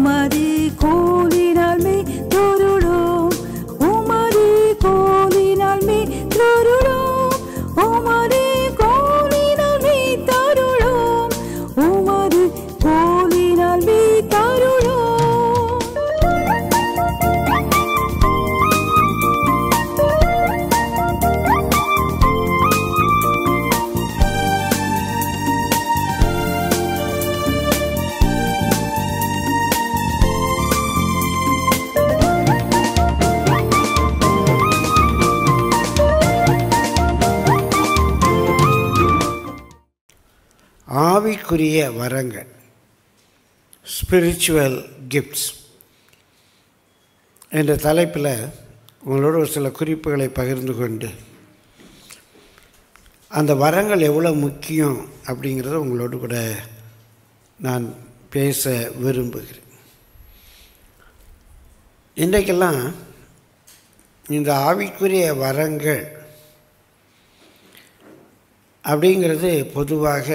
உமது கோலினால் மே தொருளோம் உமது கோலினால் மே தொருளோம் உமது கோலினால் மே தருளோம் உமது கோலினால் மே தருளோம் ஆவிக்குரிய வரங்கள் ஸ்பிரிச்சுவல் கிஃப்ட்ஸ் என்ற தலைப்பில் உங்களோட ஒரு சில குறிப்புகளை பகிர்ந்து கொண்டு அந்த வரங்கள் எவ்வளோ முக்கியம் அப்படிங்கிறத உங்களோடு கூட நான் பேச விரும்புகிறேன் இன்றைக்கெல்லாம் இந்த ஆவிக்குரிய வரங்கள் அப்படிங்கிறது பொதுவாக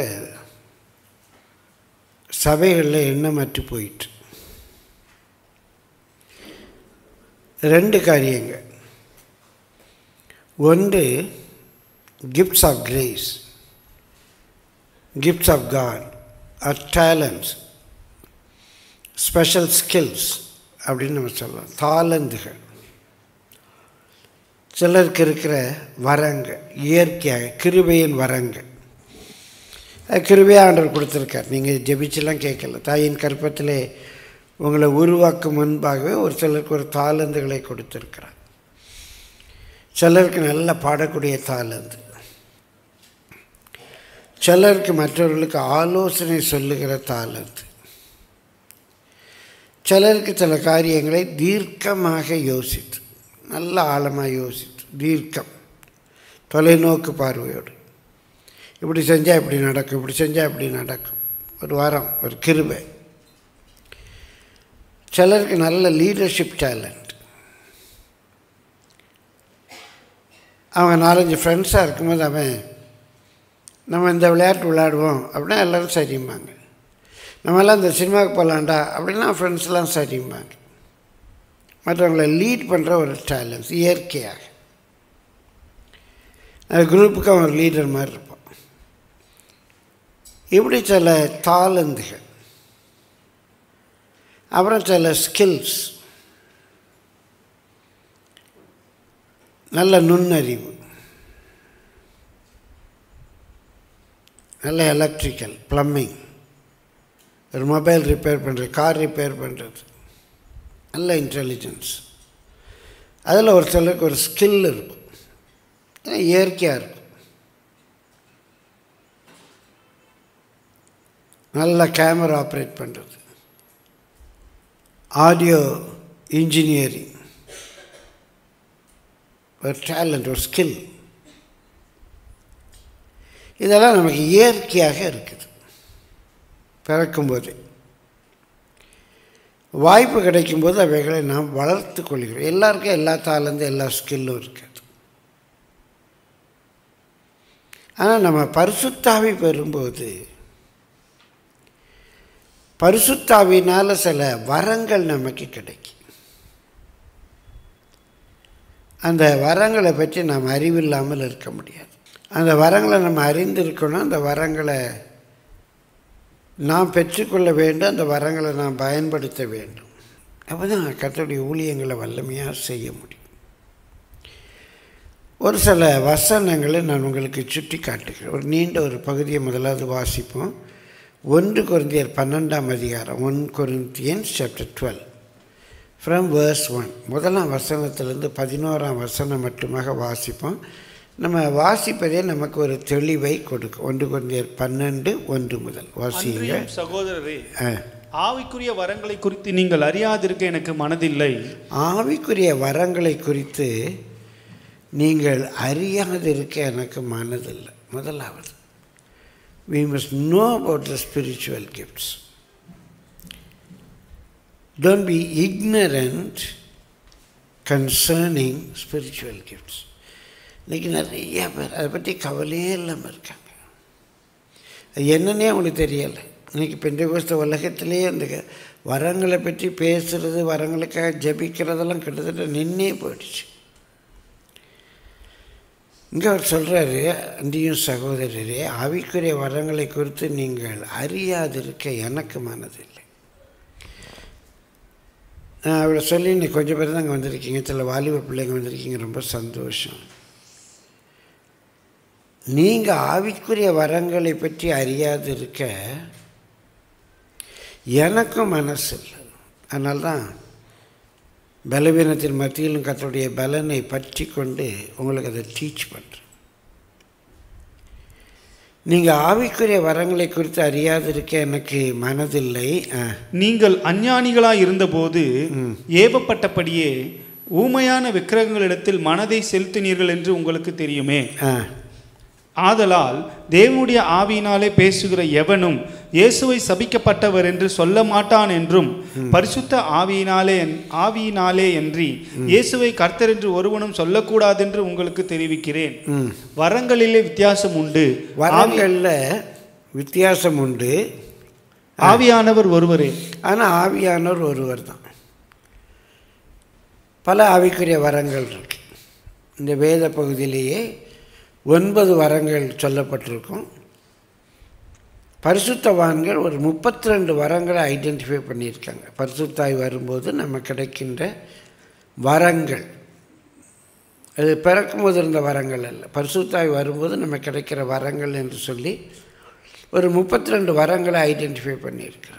சபைகளில் எண்ணமற்று போயிட்டு ரெண்டு காரியங்கள் ஒன்று gifts of grace gifts of God or talents special skills அப்படின்னு நம்ம சொல்லலாம் தாளந்துகள் சிலருக்கு இருக்கிற வரங்கள் இயற்கையாக கிருபையின் வரங்கள் அது கிருபையாக ஆண்டவர் கொடுத்துருக்கார் நீங்கள் ஜெபிச்செல்லாம் கேட்கல தாயின் கற்பத்திலே உங்களை உருவாக்கும் முன்பாகவே ஒரு சிலருக்கு ஒரு தாளந்துகளை கொடுத்துருக்கிறார் சிலருக்கு நல்லா பாடக்கூடிய தாளந்து சிலருக்கு மற்றவர்களுக்கு ஆலோசனை சொல்லுகிற தாளந்து சிலருக்கு சில காரியங்களை தீர்க்கமாக யோசித்து நல்ல ஆழமாக யோசித்து தீர்க்கம் தொலைநோக்கு பார்வையோடு இப்படி செஞ்சால் இப்படி நடக்கும் இப்படி செஞ்சால் இப்படி நடக்கும் ஒரு வாரம் ஒரு கிருபை சிலருக்கு நல்ல லீடர்ஷிப் டேலண்ட் அவன் நாலஞ்சு ஃப்ரெண்ட்ஸாக இருக்கும்போது அவன் நம்ம இந்த விளையாட்டு விளையாடுவோம் அப்படின்னா எல்லோரும் சரிம்பாங்க நம்மெல்லாம் இந்த சினிமாவுக்கு போகலாண்டா அப்படின்னா ஃப்ரெண்ட்ஸ்லாம் சரிம்பாங்க மற்றவங்களை லீட் பண்ணுற ஒரு டேலண்ட்ஸ் இயற்கையாக அந்த குரூப்புக்கு அவன் ஒரு லீடர் மாதிரி இருப்பான் இப்படி சில தாளந்துகள் அப்புறம் சில ஸ்கில்ஸ் நல்ல நுண்ணறிவு நல்ல எலக்ட்ரிக்கல் ப்ளம்பிங் ஒரு மொபைல் ரிப்பேர் பண்ணுறது கார் ரிப்பேர் பண்ணுறது நல்ல இன்டெலிஜென்ஸ் அதில் ஒரு சிலருக்கு ஒரு ஸ்கில் இருக்கும் ஏன்னா இயற்கையாக இருக்கும் நல்ல கேமரா ஆப்ரேட் பண்ணுறது ஆடியோ இன்ஜினியரிங் ஒரு டேலண்ட் ஒரு ஸ்கில் இதெல்லாம் நமக்கு இயற்கையாக இருக்குது பிறக்கும்போது வாய்ப்பு கிடைக்கும்போது அவைகளை நாம் வளர்த்து கொள்கிறோம் எல்லாருக்கும் எல்லா தாளந்து எல்லா ஸ்கில்லும் இருக்காது ஆனால் நம்ம பரிசுத்தாவி பெறும்போது பரிசுத்தாவினால் சில வரங்கள் நமக்கு கிடைக்கும் அந்த வரங்களை பற்றி நாம் அறிவில்லாமல் இருக்க முடியாது அந்த வரங்களை நம்ம அறிந்திருக்கணும் அந்த வரங்களை நாம் பெற்றுக்கொள்ள வேண்டும் அந்த வரங்களை நாம் பயன்படுத்த வேண்டும் அப்போ தான் கத்தோடைய ஊழியங்களை வல்லமையாக செய்ய முடியும் ஒரு சில வசனங்களை நான் உங்களுக்கு சுட்டி காட்டுகிறேன் ஒரு நீண்ட ஒரு பகுதியை முதலாவது வாசிப்போம் ஒன்று குருந்தியர் பன்னெண்டாம் அதிகாரம் one Corinthians chapter twelve from verse one முதலாம் வசனத்திலேருந்து பதினோராம் வசனம் மட்டுமாக வாசிப்போம் நம்ம வாசிப்பதே நமக்கு ஒரு தெளிவை கொடுக்கும் ஒன்று குருந்தியர் பன்னெண்டு ஒன்று முதல் வாசிங்க அன்றியும் சகோதரரே ஆ. ஆவிக்குரிய வரங்களை குறித்து நீங்கள் அறியாதிருக்க எனக்கு மனதில்லை ஆவிக்குரிய வரங்களை குறித்து நீங்கள் அறியாதிருக்க எனக்கு மனதில்லை முதலாவது we must know about the spiritual gifts don't be ignorant concerning spiritual gifts இன்னைக்கு நிறைய பேர் அதை பற்றி கவலையே இல்லாமல் இருக்காங்க அது என்னன்னே அவங்களுக்கு தெரியலை இன்னைக்கு பெண்டகோஸ்த உலகத்திலேயே அந்த வரங்களை பற்றி பேசுறது வரங்களுக்காக ஜெபிக்கிறதெல்லாம் கிட்டத்தட்ட நின்னே போயிடுச்சு இங்கே அவர் சொல்கிறாரு அன்றியும் சகோதரரே ஆவிக்குரிய வரங்களை குறித்து நீங்கள் அறியாதிருக்க எனக்கு மனதில்லை நான் அவளை சொல்லி இன்னைக்கு கொஞ்சம் பேர் தான் அங்கே வந்திருக்கீங்க சில வாலிப பிள்ளைங்க வந்திருக்கீங்க ரொம்ப சந்தோஷம் நீங்கள் ஆவிக்குரிய வரங்களை பற்றி அறியாதிருக்க எனக்கும் மனசு இல்லை அதனால தான் பலவீனத்தின் மத்தியிலும் கத்தருடைய பலனை பற்றி கொண்டு உங்களுக்கு அதை டீச் பண்ணுறேன் நீங்கள் ஆவிக்குரிய வரங்களை குறித்து அறியாதிருக்க எனக்கு மனதில்லை ஆ நீங்கள் அஞ்ஞானிகளாய் இருந்தபோது ஏவப்பட்டபடியே ஊமையான விக்கிரகங்களிடத்தில் மனதை செலுத்தினீர்கள் என்று உங்களுக்கு தெரியுமே ஆ ஆதலால் தேவனுடைய ஆவியினாலே பேசுகிற எவனும் இயேசுவை சபிக்கப்பட்டவர் என்று சொல்ல மாட்டான் என்றும் பரிசுத்த ஆவியினாலே ஆவியினாலே அன்றி இயேசுவை கர்த்தர் என்று ஒருவனும் சொல்லக்கூடாதென்று உங்களுக்கு தெரிவிக்கிறேன் ம் வரங்களிலே வித்தியாசம் உண்டு வரங்களில் வித்தியாசம் உண்டு ஆவியானவர் ஒருவரே ஆனால் ஆவியானவர் ஒருவர் தான் பல ஆவிக்குரிய வரங்கள் இருக்கு இந்த வேத பகுதியிலேயே ஒன்பது வரங்கள் சொல்லப்பட்டிருக்கும் பரிசுத்தவான்கள் ஒரு முப்பத்தி ரெண்டு வரங்களை ஐடென்டிஃபை பண்ணியிருக்காங்க பரிசுத்தாய் வரும்போது நம்ம கிடைக்கின்ற வரங்கள் அது பிறக்கும்போது இருந்த வரங்கள் அல்ல பரிசுத்தாய் வரும்போது நம்ம கிடைக்கிற வரங்கள் என்று சொல்லி ஒரு முப்பத்தி ரெண்டு வரங்களை ஐடென்டிஃபை பண்ணியிருக்கிறாங்க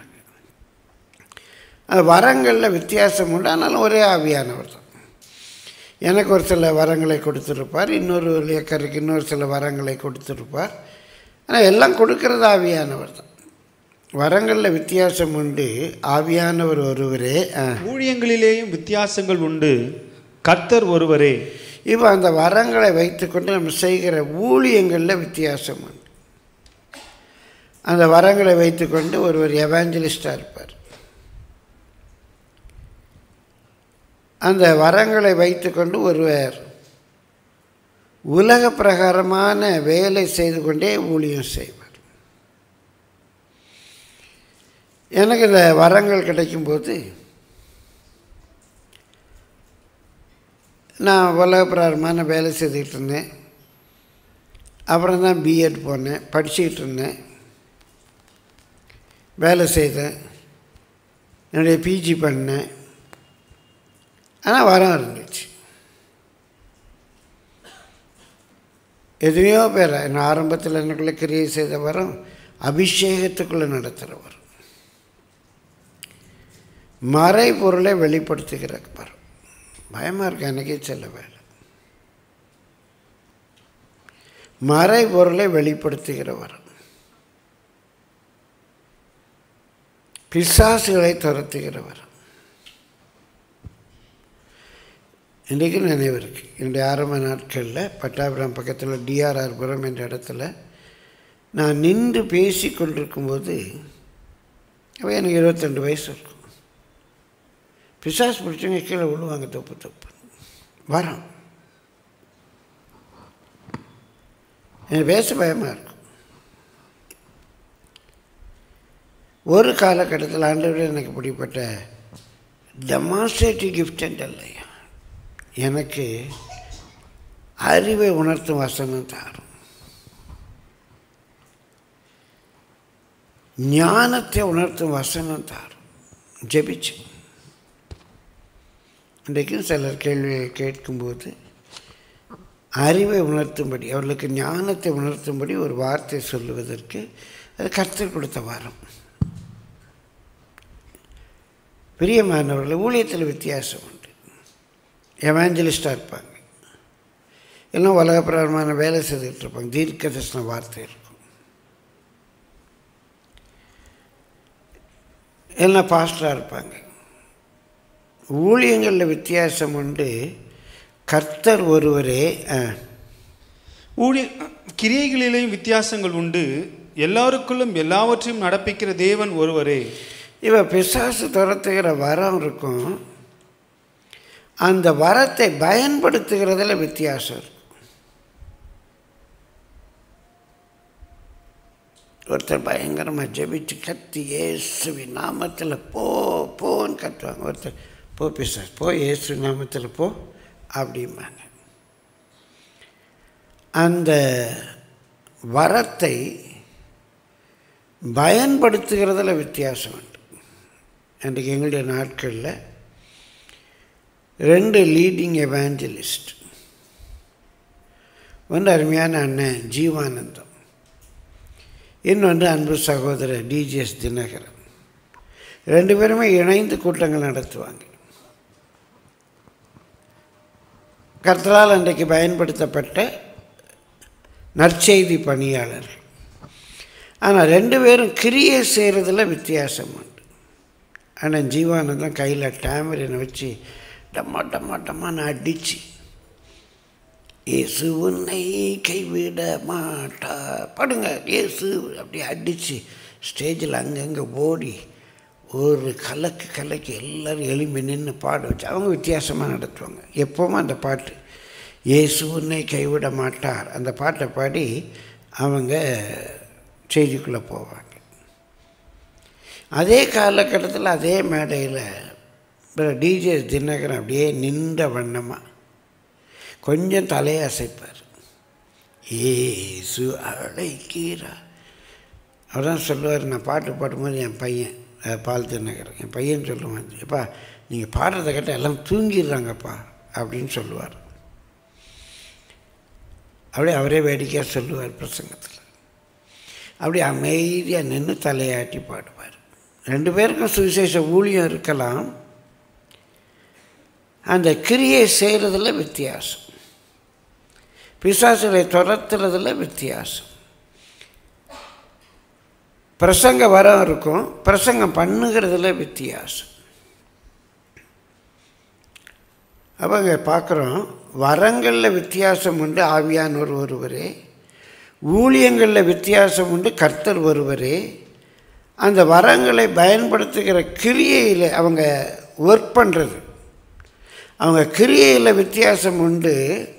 அந்த வரங்களில் வித்தியாசம் உண்டு ஆனாலும் ஒரே ஆவியானவர் தான் எனக்கு ஒரு சில வரங்களை கொடுத்துருப்பார் இன்னொரு இயக்கருக்கு இன்னொரு சில வரங்களை கொடுத்துருப்பார் ஆனால் எல்லாம் கொடுக்கறது ஆவியானவர் தான் வரங்களில் வித்தியாசம் உண்டு ஆவியானவர் ஒருவரே ஆ. ஊழியங்களிலேயும் வித்தியாசங்கள் உண்டு கர்த்தர் ஒருவரே இப்போ அந்த வரங்களை வைத்துக்கொண்டு நம்ம செய்கிற ஊழியங்களில் வித்தியாசம் உண்டு அந்த வரங்களை வைத்துக்கொண்டு ஒருவர் எவாஞ்சலிஸ்டாக இருப்பார் அந்த வரங்களை வைத்துக்கொண்டு ஒருவர் உலக பிரகாரமான வேலை செய்து கொண்டே ஊழியம் செய்வார் எனக்கு இந்த வரங்கள் கிடைக்கும்போது நான் உலக பிரகாரமான வேலை செய்துக்கிட்டு இருந்தேன் அப்புறம் தான் பிஎட் போனேன் படிச்சுக்கிட்டு இருந்தேன் வேலை செய்தேன் என்னுடைய பிஜி பண்ணேன் ஆனால் வரம் இருந்துச்சு எத்தனையோ பேர் நான் ஆரம்பத்தில் எனக்குள்ளே கிரியை செய்த வரம் அபிஷேகத்துக்குள்ளே நடத்துகிற வரம் மறைபொருளை வெளிப்படுத்துகிற வரம் பயமாக இருக்கு எனக்கே செல்ல வேலை மறைபொருளை வெளிப்படுத்துகிற வரம் பிசாசுகளை துரத்துகிற வரம் இன்றைக்கு நினைவு இருக்கு என்னுடைய ஆரம்ப நாட்களில் பட்டாபிராம் பக்கத்தில் டிஆர்ஆர் புரம் என்ற இடத்துல நான் நின்று பேசி கொண்டிருக்கும்போது அப்போ எனக்கு இருபத்தெண்டு வயசு இருக்கும் பிசாசு பிடிச்சவங்க கீழே விழுவாங்க தப்பு தப்பு வரோம் எனக்கு பேச பயமாக இருக்கும் ஒரு காலகட்டத்தில் ஆண்டவர் எனக்கு இப்படிப்பட்ட டெமான்ஸ்ட்ரேட்டிவ் கிஃப்ட் இல்லையா எனக்கு அறிவை உணர்த்தும் வசனம் தாரும் ஞானத்தை உணர்த்தும் வசனம் தாரும் ஜெபிச்சு இன்றைக்கும் சிலர் கேள்விகள் கேட்கும்போது அறிவை உணர்த்தும்படி அவர்களுக்கு ஞானத்தை உணர்த்தும்படி ஒரு வார்த்தை சொல்லுவதற்கு அது கர்த்தர் கொடுத்த வாரம் பிரியமானவர்கள் ஊழியத்தில் வித்தியாசம் உண்டு எவாஞ்சலிஸ்டாக இருப்பாங்க எல்லாம் உலகப்பிரமான வேலை செய்துக்கிட்டு இருப்பாங்க தீர்க்க தரிசன வார்த்தை இருக்கும் எல்லாம் பாஸ்டராக இருப்பாங்க ஊழியங்களில் வித்தியாசம் உண்டு கர்த்தர் ஒருவரே ஆ, ஊழிய கிரியைகளிலேயும் வித்தியாசங்கள் உண்டு எல்லாருக்குள்ளும் எல்லாவற்றையும் நடப்பிக்கிற தேவன் ஒருவரே இவ பிசாசு துரத்துகிற வரம் இருக்கும் அந்த வரத்தை பயன்படுத்துகிறதுல வித்தியாசம் இருக்கும் ஒருத்தர் பயங்கரமாக ஜெபிச்சு கத்தி இயேசுவி நாமத்தில் போ போன்னு கத்துவாங்க ஒருத்தர் போ பிசாஸ் போ இயேசு நாமத்தில் போ அப்படிம்பாங்க அந்த வரத்தை பயன்படுத்துகிறதுல வித்தியாசம் உண்டு அன்றைக்கு எங்களுடைய நாட்களில் ரெண்டு லீடிங் எவாஞ்சலிஸ்ட் ஒன்று அருமையான அண்ணன் ஜீவானந்தம் இன்னொன்று அன்பு சகோதரர் டிஜிஎஸ் தினகரன் ரெண்டு பேருமே இணைந்து கூட்டங்கள் நடத்துவாங்க கர்த்தரால் அன்றைக்கு பயன்படுத்தப்பட்ட நற்செய்தி பணியாளர்கள் ஆனால் ரெண்டு பேரும் கிரியை செய்கிறதுல வித்தியாசம் உண்டு ஆனால் ஜீவானந்தம் கையில் டேமரினை வச்சு டம்மா டம்மா டம்மான்னு அடித்து இயேசு உன்னை கைவிட மாட்டா படுங்க இயேசு அப்படி அடித்து ஸ்டேஜில் அங்கங்கே ஓடி ஒரு கலக்கு கலக்கி எல்லோரும் எளிமை நின்று பாட வச்சு அவங்க வித்தியாசமாக நடத்துவாங்க எப்போவும் அந்த பாட்டு இயேசு உன்னை கைவிட மாட்டார் அந்த பாட்டை பாடி அவங்க செய்திக்குள்ளே போவாங்க அதே காலகட்டத்தில் அதே மேடையில் டிஜே தினகரன் அப்படியே நின்ற வண்ணமாக கொஞ்சம் தலையை அசைப்பார் ஏசு அழைக்கிறா அவர் தான் சொல்லுவார் நான் பாட்டு பாடும்போது என் பையன் அஹ், பால் தினகரன் என் பையன் சொல்லுவான் எப்பா நீங்கள் பாடுறதை கேட்டால் எல்லாம் தூங்கிடுறாங்கப்பா அப்படின்னு சொல்லுவார் அப்படியே அவரே வேடிக்கையாக சொல்லுவார் பிரசங்கத்தில் அப்படியே அமைதியாக நின்று தலையாட்டி பாடுவார் ரெண்டு பேருக்கும் சுவிசேஷ ஊழியம் இருக்கலாம் அந்த கிரியை செய்கிறதுல வித்தியாசம் பிசாசுகளை துரத்துறதுல வித்தியாசம் பிரசங்க வரம் இருக்கும் பிரசங்கம் பண்ணுகிறதுல வித்தியாசம் அவங்க பார்க்குறோம் வரங்களில் வித்தியாசம் உண்டு ஆவியானவர் ஒருவரே ஊழியங்களில் வித்தியாசம் உண்டு கர்த்தர் ஒருவரே அந்த வரங்களை பயன்படுத்துகிற கிரியையில் அவங்க ஒர்க் பண்ணுறது அவங்க கிரியையில் வித்தியாசம் உண்டு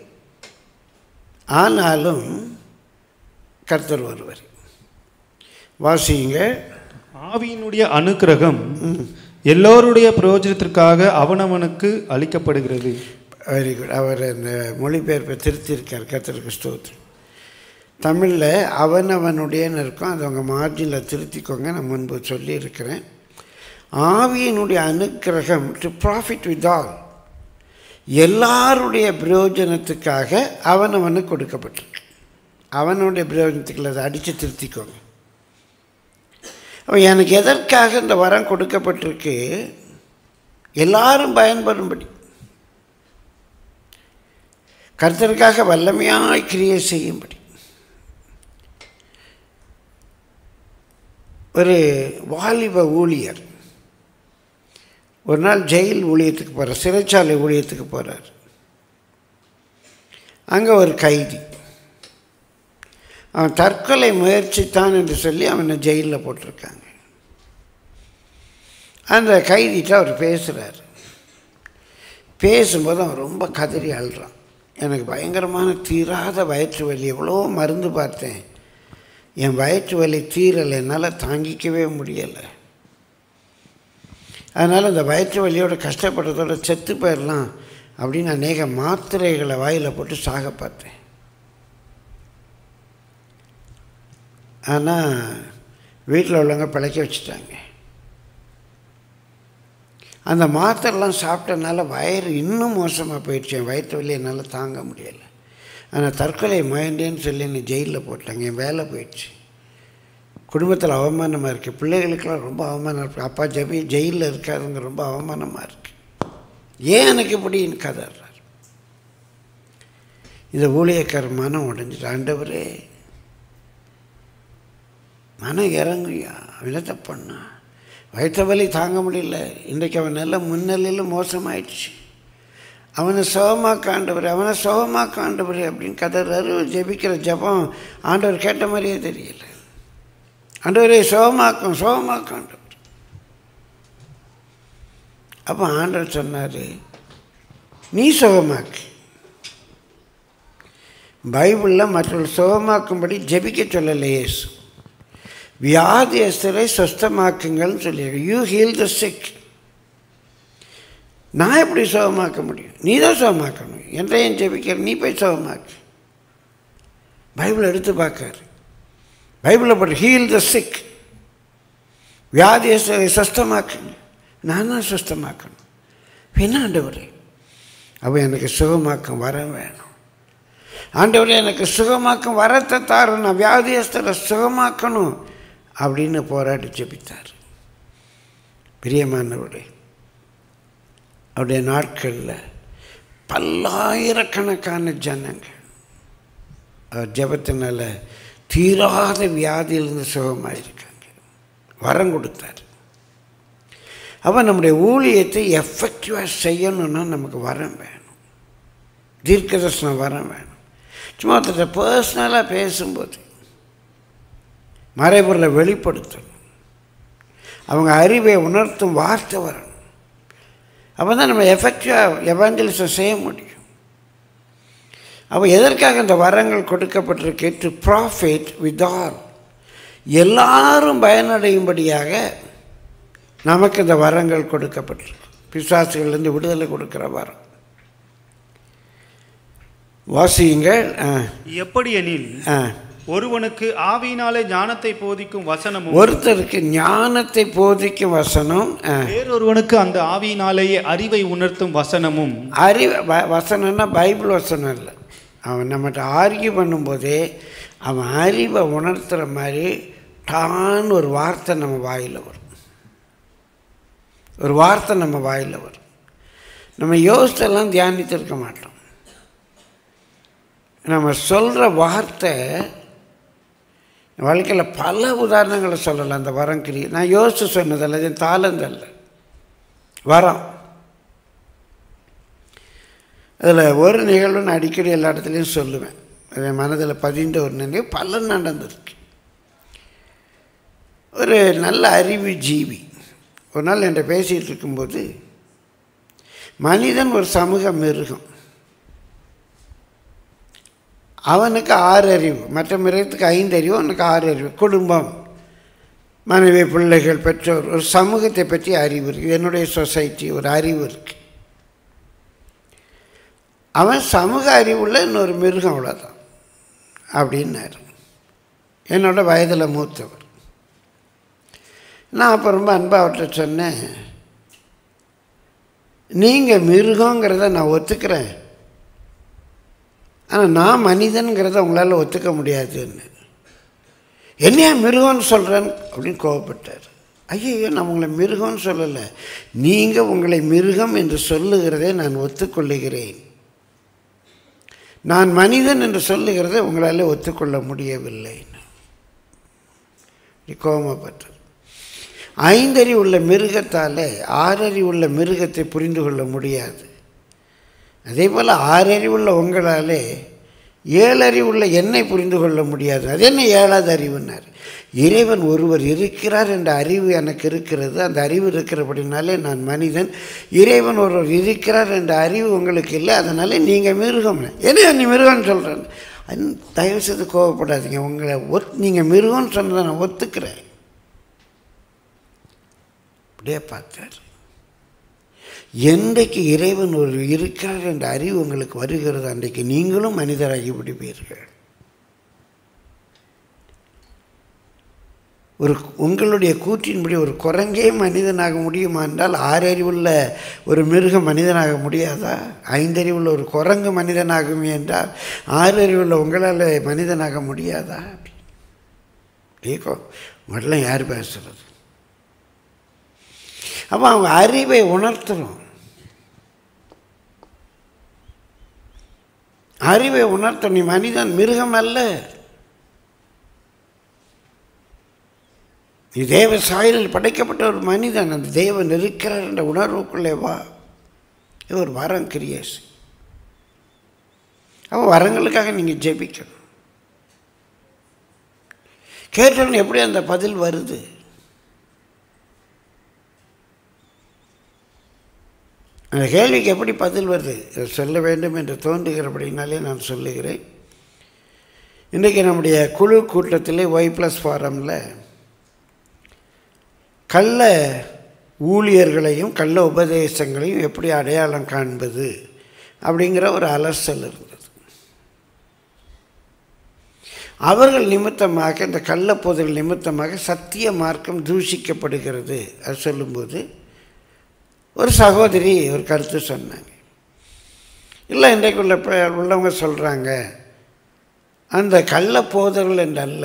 ஆனாலும் கர்த்தர் ஒருவர் வாசிங்க ஆவியினுடைய அனுக்கிரகம் எல்லோருடைய பிரயோஜனத்திற்காக அவனவனுக்கு அளிக்கப்படுகிறது வெரி குட் அவர் அந்த மொழிபெயர்ப்பை திருத்தியிருக்கார் கர்த்தருக்கு ஸ்தோத்திரம் தமிழில் அவனவனுடையன்னு இருக்கும் அது அவங்க மார்ஜினில் திருத்திக்கோங்க நான் முன்பு சொல்லியிருக்கிறேன் ஆவியினுடைய அனுக்கிரகம் டு ப்ராஃபிட் வித் ஆல் எல்லாருடைய பிரயோஜனத்துக்காக அவனவனுக்கு கொடுக்கப்பட்டிருக்கு அவனுடைய பிரயோஜனத்துக்கு அதை அடித்து திருத்திக்கோங்க அப்போ எனக்கு எதற்காக இந்த வரம் கொடுக்கப்பட்டிருக்கு எல்லாரும் பயன்படும்படி கர்த்தருக்காக வல்லமையாய் கிரியை செய்யும்படி ஒரு வாலிப ஊழியர் ஒரு நாள் ஜெயில் ஊழியத்துக்கு போகிறார் சிறைச்சாலை ஊழியத்துக்கு போகிறார் அங்கே ஒரு கைதி அவன் தற்கொலை முயற்சித்தான் என்று சொல்லி அவனை ஜெயிலில் போட்டிருக்காங்க அந்த கைதிட்ட அவர் பேசுகிறார் பேசும்போது அவன் ரொம்ப கதறி அழுறான் எனக்கு பயங்கரமான தீராத வயிற்று வலி எவ்வளோ மருந்து பார்த்தேன் என் வயிற்று வலி தீரலை என்னால் தாங்கிக்கவே முடியலை அதனால் அந்த வயிற்று வலியோட கஷ்டப்படுறதோட செத்து போயிடலாம் அப்படின்னு அநேக மாத்திரைகளை வாயில் போட்டு சாக பார்த்தேன் ஆனால் வீட்டில் உள்ளவங்க பிழைக்க வச்சுட்டாங்க அந்த மாத்திரைலாம் சாப்பிட்டனால வயிறு இன்னும் மோசமாக போயிடுச்சு என் வயிற்று வலி என்னால் தாங்க முடியலை ஆனால் தற்கொலை முயன்றேன்னு சொல்லி என்னை ஜெயிலில் போட்டாங்க என் வேலை போயிடுச்சு குடும்பத்தில் அவமானமாக இருக்குது பிள்ளைகளுக்கெல்லாம் ரொம்ப அவமானம் இருக்குது அப்பா ஜபி ஜெயிலில் இருக்காதுங்க ரொம்ப அவமானமாக இருக்குது ஏன் எனக்கு இப்படின்னு கதறார் இந்த ஊழியக்கார மனம் உடஞ்சிட்டு ஆண்டவரே மனம் இறங்குயா வினத்தை பண்ணா வயிற்று வலி தாங்க முடியல இன்றைக்கு அவன் நல்ல முன்னிலையில் மோசமாயிடுச்சு அவனை சுகமாக்க ஆண்டவர் அவனை சுகமாக்க ஆண்டவர் அப்படின்னு கதறாரு ஜெபிக்கிற ஜெபம் ஆண்டவர் கேட்ட மாதிரியே தெரியல ஆண்டவரே சுகமாக்கும் சுகமாக்கும் ஆண்டவர் அப்போ ஆண்டவர் சொன்னார் நீ சுகமாக்கு பைபிளில் மற்றவர்கள் சுகமாக்கும்படி ஜெபிக்க சொல்லலை இயேசு வியாதியஸ்தரை சொஸ்தமாக்குங்கள்னு சொல்லியிருக்கு யூ ஹீல் த சிக் நான் எப்படி சுகமாக்க முடியும் நீ தான் சுகமாக்கணும் என்றையும் ஜெபிக்கிற நீ போய் சுகமாக்கு பைபிள் எடுத்து பார்க்காரு பைபிளை பற்றி ஹீல் த சிக் வியாதியஸ்தரை சொஸ்தமாக்குங்க நான் தான் சுஸ்தமாக்கணும் என்ன ஆண்டவரே அப்போ எனக்கு சுகமாக்கம் வர வேணும் ஆண்டவரே எனக்கு சுகமாக்கம் வரத்தை தாரு நான் வியாதியஸ்தரை சுகமாக்கணும் அப்படின்னு போராடி ஜெபித்தார் பிரியமானவரே அவருடைய நாட்களில் பல்லாயிரக்கணக்கான ஜனங்கள் அவர் ஜெபத்தினால தீராத வியாதியிலிருந்து சுகமாயிருக்காங்க வரம் கொடுத்தார் அப்போ நம்முடைய ஊழியத்தை எஃபெக்டிவாக செய்யணும்னா நமக்கு வரம் வேணும் தீர்க்கதர்சனம் வரம் வேணும் சும்மா ஒருத்தர் பர்சனலாக பேசும்போது மறைபொருளை வெளிப்படுத்தணும் அவங்க அறிவை உணர்த்தும் வார்த்தை வரணும் அப்போ தான் நம்ம எஃபெக்டிவாக எவாஞ்சலிசம் செய்ய முடியும் அப்போ எதற்காக இந்த வரங்கள் கொடுக்கப்பட்டிருக்கு டு ப்ராஃபிட் வித் ஆல் எல்லாரும் பயனடையும்படியாக நமக்கு இந்த வரங்கள் கொடுக்கப்பட்டிருக்கு பிசாசுகள்லேருந்து விடுதலை கொடுக்குற வரம் வாசியுங்கள் ஆ எப்படி எனில் ஆ ஒருவனுக்கு ஆவியினாலே ஞானத்தை போதிக்கும் வசனமும் ஒருத்தருக்கு ஞானத்தை போதிக்கும் வசனம் ஆ. வேறொருவனுக்கு அந்த ஆவியினாலேயே அறிவை உணர்த்தும் வசனமும் அறிவு வ- வசனம்னா பைபிள் வசனம் இல்லை அவன் நம்மகிட்ட ஆர்கியூ பண்ணும்போதே அவன் அறிவை உணர்த்துற மாதிரி டான்னு ஒரு வார்த்தை நம்ம வாயில் வரும் ஒரு வார்த்தை நம்ம வாயில் வரும் நம்ம யோசித்தெல்லாம் தியானித்திருக்க மாட்டோம் நம்ம சொல்கிற வார்த்தை வாழ்க்கையில் பல உதாரணங்களை சொல்லலாம் அந்த வரம் கிரி நான் யோசித்து சொன்னதல்ல இது தாளந்தல்ல வரம் அதில் ஒரு நிகழ்வு நான் அடிக்கடி எல்லா இடத்துலையும் சொல்லுவேன் அது என் மனதில் பதிந்த ஒரு நினைவு பல நடந்திருக்கு ஒரு நல்ல அறிவு ஜீவி ஒரு நாள் என்கிட்ட பேசிகிட்டு இருக்கும்போது மனிதன் ஒரு சமூக மிருகம் அவனுக்கு ஆறு அறிவு மற்ற மிருகத்துக்கு ஐந்து அறிவு அவனுக்கு ஆறு அறிவு குடும்பம் மனைவி பிள்ளைகள் பெற்றோர் ஒரு சமூகத்தை பற்றி அறிவு இருக்குது என்னுடைய சொசைட்டி ஒரு அறிவு இருக்குது அவன் சமூக அறிவுள்ள இன்னொரு மிருகம் அவ்வளோதான் அப்படின்னாரு என்னோட வயதில் மூத்தவர் நான் அப்போ ரொம்ப அன்பாக அவர்கிட்ட சொன்னேன் நீங்கள் மிருகங்கிறத நான் ஒத்துக்கிறேன் ஆனால் நான் மனிதன்கிறத உங்களால் ஒத்துக்க முடியாதுன்னு என்னையா மிருகம்னு சொல்கிறேன் அப்படின்னு கோவப்பட்டார் ஐயோ நான் உங்களை மிருகம்னு சொல்லலை நீங்கள் உங்களை மிருகம் என்று சொல்லுகிறதை நான் ஒத்துக்கொள்ளுகிறேன் நான் மனிதன் என்று சொல்லுகிறதை உங்களால் ஒத்துக்கொள்ள முடியவில்லை கோபப்பட்டார் ஐந்தறி உள்ள மிருகத்தால் ஆறறி உள்ள மிருகத்தை புரிந்து கொள்ள முடியாது அதே போல் ஆறறிவுள்ள உங்களாலே ஏழறிவுள்ள என்னை புரிந்து கொள்ள முடியாது அது என்ன ஏழாவது அறிவுன்னார் இறைவன் ஒருவர் இருக்கிறார் என்ற அறிவு எனக்கு இருக்கிறது அந்த அறிவு இருக்கிறபடினாலே நான் மனிதன் இறைவன் ஒருவர் இருக்கிறார் என்ற அறிவு உங்களுக்கு இல்லை அதனால நீங்கள் மிருகம் என்ன நீ மிருகம்னு சொல்கிறேன் தயவு செய்து கோவப்படாதீங்க உங்களை ஒத் நீங்கள் மிருகம்னு சொன்னதை நான் ஒத்துக்கிறேன் அப்படியே பார்த்தார் என்றைக்கு இறைவன் ஒரு இருக்கிறார் என்ற அறிவு உங்களுக்கு வருகிறது அன்றைக்கு நீங்களும் மனிதராகி விடுவீர்கள் ஒரு உங்களுடைய கூற்றின்படி ஒரு குரங்கே மனிதனாக முடியுமா என்றால் ஆறறிவுள்ள ஒரு மிருகம் மனிதனாக முடியாதா ஐந்தறிவுள்ள ஒரு குரங்கு மனிதனாகுமே என்றால் ஆறறிவுள்ள உங்களால் மனிதனாக முடியாதா கேட்கோ முதல்ல யார் பேசுறது அப்போ அவங்க அறிவை உணர்த்தணும் அறிவை உணர்த்த நீ மனிதன் மிருகம் அல்ல நீ தேவ சாயலில் படைக்கப்பட்ட ஒரு மனிதன் அந்த தேவன் இருக்கிறார் என்ற உணர்வுக்குள்ளே வா இது ஒரு வரம் கிரியேஸ் அப்போ வரங்களுக்காக நீங்கள் ஜெபிக்கணும் கேட்டோன்னு எப்படி அந்த பதில் வருது அந்த கேள்விக்கு எப்படி பதில் வருது இதை சொல்ல வேண்டும் என்று தோன்றுகிறபடினாலே நான் சொல்லுகிறேன் இன்றைக்கி நம்முடைய குழு கூட்டத்தில் ஒய் ப்ளஸ் ஃபாரமில் கள்ள ஊழியர்களையும் கள்ள உபதேசங்களையும் எப்படி அடையாளம் காண்பது அப்படிங்கிற ஒரு அலசல் இருந்தது அவர்கள் நிமித்தமாக இந்த கள்ளப்போதல் நிமித்தமாக சத்திய மார்க்கம் தூஷிக்கப்படுகிறது அது சொல்லும்போது ஒரு சகோதரி ஒரு கருத்து சொன்னாங்க இல்லை இன்றைக்குள்ள ப- உள்ளவங்க சொல்கிறாங்க அந்த கள்ளப்போதர்கள் என்றல்ல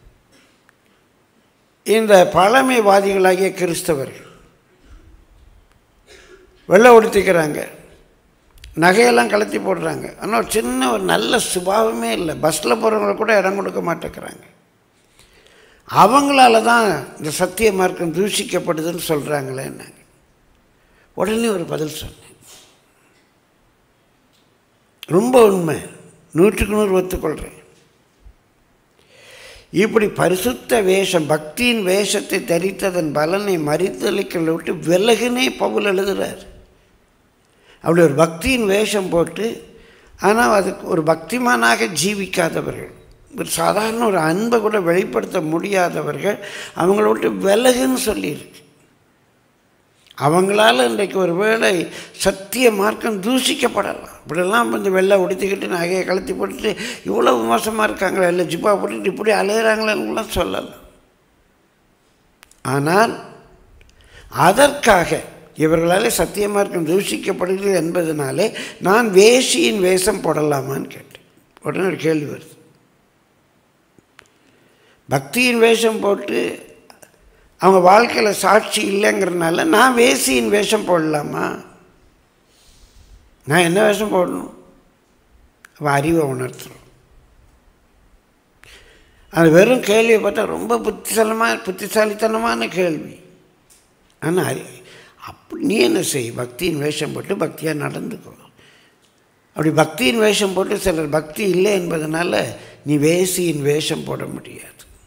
இந்த பழமைவாதிகளாகிய கிறிஸ்தவர்கள் வெள்ளை உடுத்திக்கிறாங்க நகையெல்லாம் கலத்தி போடுறாங்க ஆனால் ஒரு சின்ன ஒரு நல்ல சுபாவமே இல்லை பஸ்ஸில் போகிறவங்க கூட இடம் கொடுக்க மாட்டேங்கிறாங்க அவங்களால தான் இந்த சத்திய மார்க்கம் தூஷிக்கப்படுதுன்னு சொல்கிறாங்களே நாங்கள் உடனே ஒரு பதில் சொன்னேன் ரொம்ப உண்மை நூற்றுக்கு நூறு ஒத்துக்கொள்கிறேன் இப்படி பரிசுத்த வேஷம் பக்தியின் வேஷத்தை தரித்ததன் பலனை மறித்தளிக்கலை விட்டு விலகுனே பவுல் எழுதுறார் அப்படி ஒரு பக்தியின் வேஷம் போட்டு ஆனால் அதுக்கு ஒரு பக்திமானாக ஜீவிக்காதவர்கள் ஒரு சாதாரண ஒரு அன்பை கூட வெளிப்படுத்த முடியாதவர்கள் அவங்கள விட்டு விலகுன்னு சொல்லியிருக்கு அவங்களால இன்றைக்கு ஒரு வேளை சத்திய மார்க்கம் தூஷிக்கப்படலாம் இப்படிலாம் வந்து வெள்ளை உடுத்திக்கிட்டு நகையை கழுத்தி போட்டுட்டு இவ்வளோ மோசமாக இருக்காங்களே இல்லை ஜிப்பா போட்டுட்டு இப்படி அலையிறாங்களேன்னுலாம் சொல்லலாம் ஆனால் அதற்காக இவர்களால் சத்திய மார்க்கம் தூஷிக்கப்படுகிறது என்பதனாலே நான் வேஷியின் வேஷம் போடலாமான்னு கேட்டேன் உடனே ஒரு கேள்வி வருது பக்தியின் வேஷம் போட்டு அவங்க வாழ்க்கையில் சாட்சி இல்லைங்கிறனால நான் வேசியின் வேஷம் போடலாமா நான் என்ன வேஷம் போடணும் அவன் அறிவை உணர்த்துறோம் அது வெறும் கேள்வியை பார்த்தா ரொம்ப புத்திசாலமாக புத்திசாலித்தனமான கேள்வி ஆனால் அறி அப்படி நீ என்ன செய் பக்தியின் வேஷம் போட்டு பக்தியாக நடந்துக்கோ அப்படி பக்தியின் வேஷம் போட்டு சிலர் பக்தி இல்லை என்பதனால நீ வேசியின் வேஷம் போட முடியாது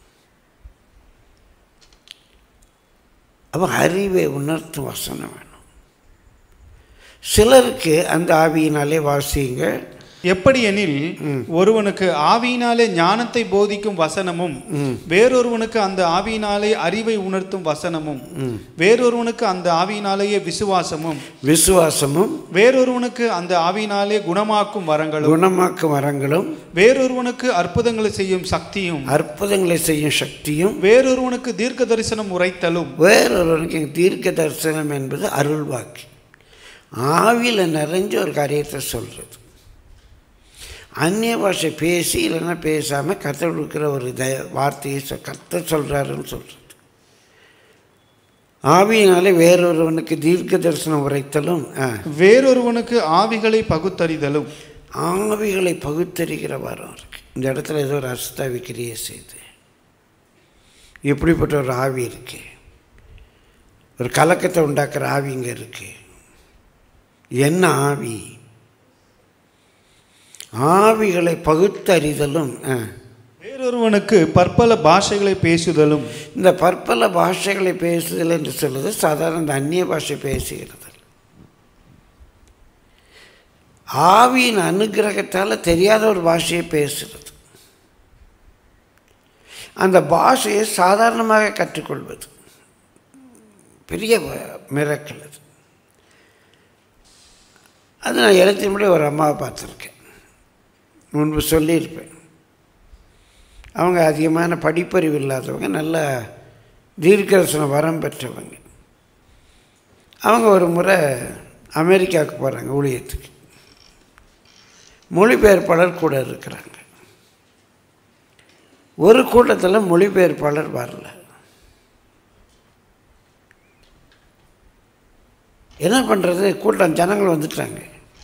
அப்போ அறிவை உணர்த்தும் வசனம் வேணும் சிலருக்கு அந்த ஆவியினாலே வாசியுங்க எப்படி எனில் ஒருவனுக்கு ஆவியினாலே ஞானத்தை போதிக்கும் வசனமும் வேறொருவனுக்கு அந்த ஆவியினாலே அறிவை உணர்த்தும் வசனமும் வேறொருவனுக்கு அந்த ஆவியினாலேயே விசுவாசமும் விசுவாசமும் வேறொருவனுக்கு அந்த ஆவியினாலே குணமாக்கும் வரங்களும் குணமாக்கும் வரங்களும் வேறொருவனுக்கு அற்புதங்களை செய்யும் சக்தியும் அற்புதங்களை செய்யும் சக்தியும் வேறொருவனுக்கு தீர்க்க தரிசனம் உரைத்தலும் வேறொருவனுக்கு தீர்க்க தரிசனம் என்பது அருள்வாக்கு ஆவியில் நிறைஞ்ச ஒரு காரியத்தை சொல்கிறது அந்நிய பாஷை பேசி இல்லைன்னா பேசாமல் கற்றுக் கொடுக்குற ஒரு த வார்த்தையை சொ கத்த சொல்கிறாருன்னு சொல்கிறது ஆவியினாலே வேறொருவனுக்கு தீர்க்க தரிசனம் உரைத்தலும் ஆ, வேறொருவனுக்கு ஆவிகளை பகுத்தறிதலும் ஆவிகளை பகுத்தறிகிற வரம் இருக்கு இந்த இடத்துல ஏதோ ஒரு அஸ்தாவி கிரியை செய்து இப்படிப்பட்ட ஒரு ஆவி இருக்கு ஒரு கலக்கத்தை உண்டாக்குற ஆவி இங்கே இருக்கு என்ன ஆவி ஆவிகளை பகுத்தறிதலும் ஆ. வேறொருவனுக்கு பற்பல பாஷைகளை பேசுதலும் இந்த பற்பல பாஷைகளை பேசுதல் என்று சொல்வது சாதாரண இந்த அந்நிய பாஷை பேசுகிறது ஆவியின் அனுகிரகத்தால் தெரியாத ஒரு பாஷையை பேசுறது அந்த பாஷையை சாதாரணமாக கற்றுக்கொள்வது பெரிய மிரக்கல் அது அது நான் எழுத்தின்படி ஒரு அம்மாவை பார்த்துருக்கேன் முன்பு சொல்லியிருப்பேன் அவங்க அதிகமான படிப்பறிவு இல்லாதவங்க நல்ல தீர்க்கரசன வரம் பெற்றவங்க அவங்க ஒரு முறை அமெரிக்காவுக்கு போகிறாங்க ஊழியத்துக்கு மொழிபெயர்ப்பாளர் கூட இருக்கிறாங்க ஒரு கூட்டத்தில் மொழிபெயர்ப்பாளர் வரல என்ன பண்ணுறது கூட்டம் ஜனங்கள் வந்துட்டாங்க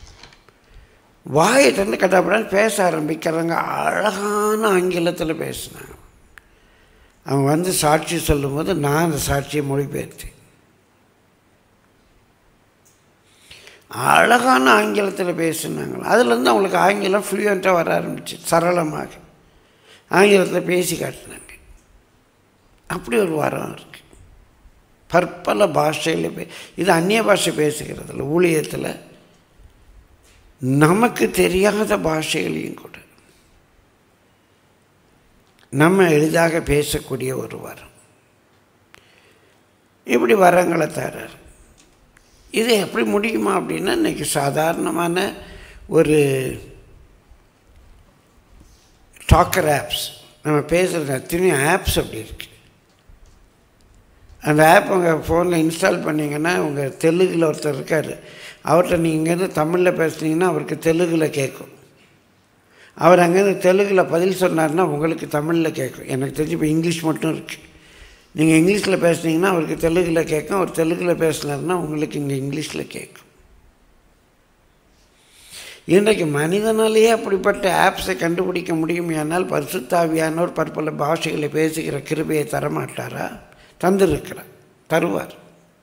வாயை திறந்து கட்டாப்படான்னு பேச ஆரம்பிக்கிறாங்க அழகான ஆங்கிலத்தில் பேசினாங்க அவங்க வந்து சாட்சி சொல்லும்போது நான் அந்த சாட்சியை மொழிபெயர்த்தேன் அழகான ஆங்கிலத்தில் பேசினாங்க அதுலேருந்து அவங்களுக்கு ஆங்கிலம் ஃப்ளூயண்ட்டாக வர ஆரம்பிச்சு சரளமாக ஆங்கிலத்தில் பேசி காட்டினாங்க அப்படி ஒரு வரம் இருக்குது பற்பல பாஷையில் பே இது அந்நிய பாஷை பேசுகிறதில்ல ஊழியத்தில் நமக்கு தெரியாத பாஷைகளையும் கூட நம்ம எளிதாக பேசக்கூடிய ஒரு வரம் இப்படி வரங்களை தர்றார் இது எப்படி முடியுமா அப்படின்னா இன்றைக்கி சாதாரணமான ஒரு டாக்கர் ஆப்ஸ் நம்ம பேசுகிற எத்தனையோ ஆப்ஸ் அப்படி இருக்குது அந்த ஆப் உங்கள் ஃபோனில் இன்ஸ்டால் பண்ணிங்கன்னா உங்கள் தெலுங்கில் ஒருத்தர் இருக்கார் அவர்கிட்ட நீங்கள் இங்கேருந்து தமிழில் பேசுனீங்கன்னா அவருக்கு தெலுங்கில் கேட்கும் அவர் அங்கேருந்து தெலுங்கில் பதில் சொன்னார்னா உங்களுக்கு தமிழில் கேட்கும் எனக்கு தெரிஞ்சு இப்போ இங்கிலீஷ் மட்டும் இருக்குது நீங்கள் இங்கிலீஷில் பேசுனீங்கன்னா அவருக்கு தெலுங்கில் கேட்கும் அவர் தெலுங்கில் பேசினார்னா உங்களுக்கு இங்கே இங்கிலீஷில் கேட்கும் இன்றைக்கு மனிதனாலேயே அப்படிப்பட்ட ஆப்ஸை கண்டுபிடிக்க முடியும் ஆனால் பரிசுத்தாவியானோர் பற்பல பாஷைகளை பேசுகிற கிருபையை தரமாட்டாரா தந்திருக்கிறார் தருவார்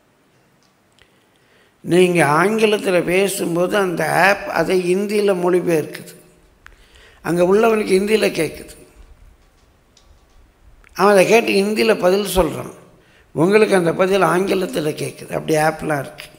நீங்கள் ஆங்கிலத்தில் பேசும்போது அந்த ஆப் அதை இந்தியில் மொழிபெயர்க்குது அங்கே உள்ளவனுக்கு ஹிந்தியில் கேட்குது அவன் அதை கேட்டு ஹிந்தியில் பதில் சொல்கிறான் உங்களுக்கு அந்த பதில் ஆங்கிலத்தில் கேட்குது அப்படி ஆப்லாம் இருக்குது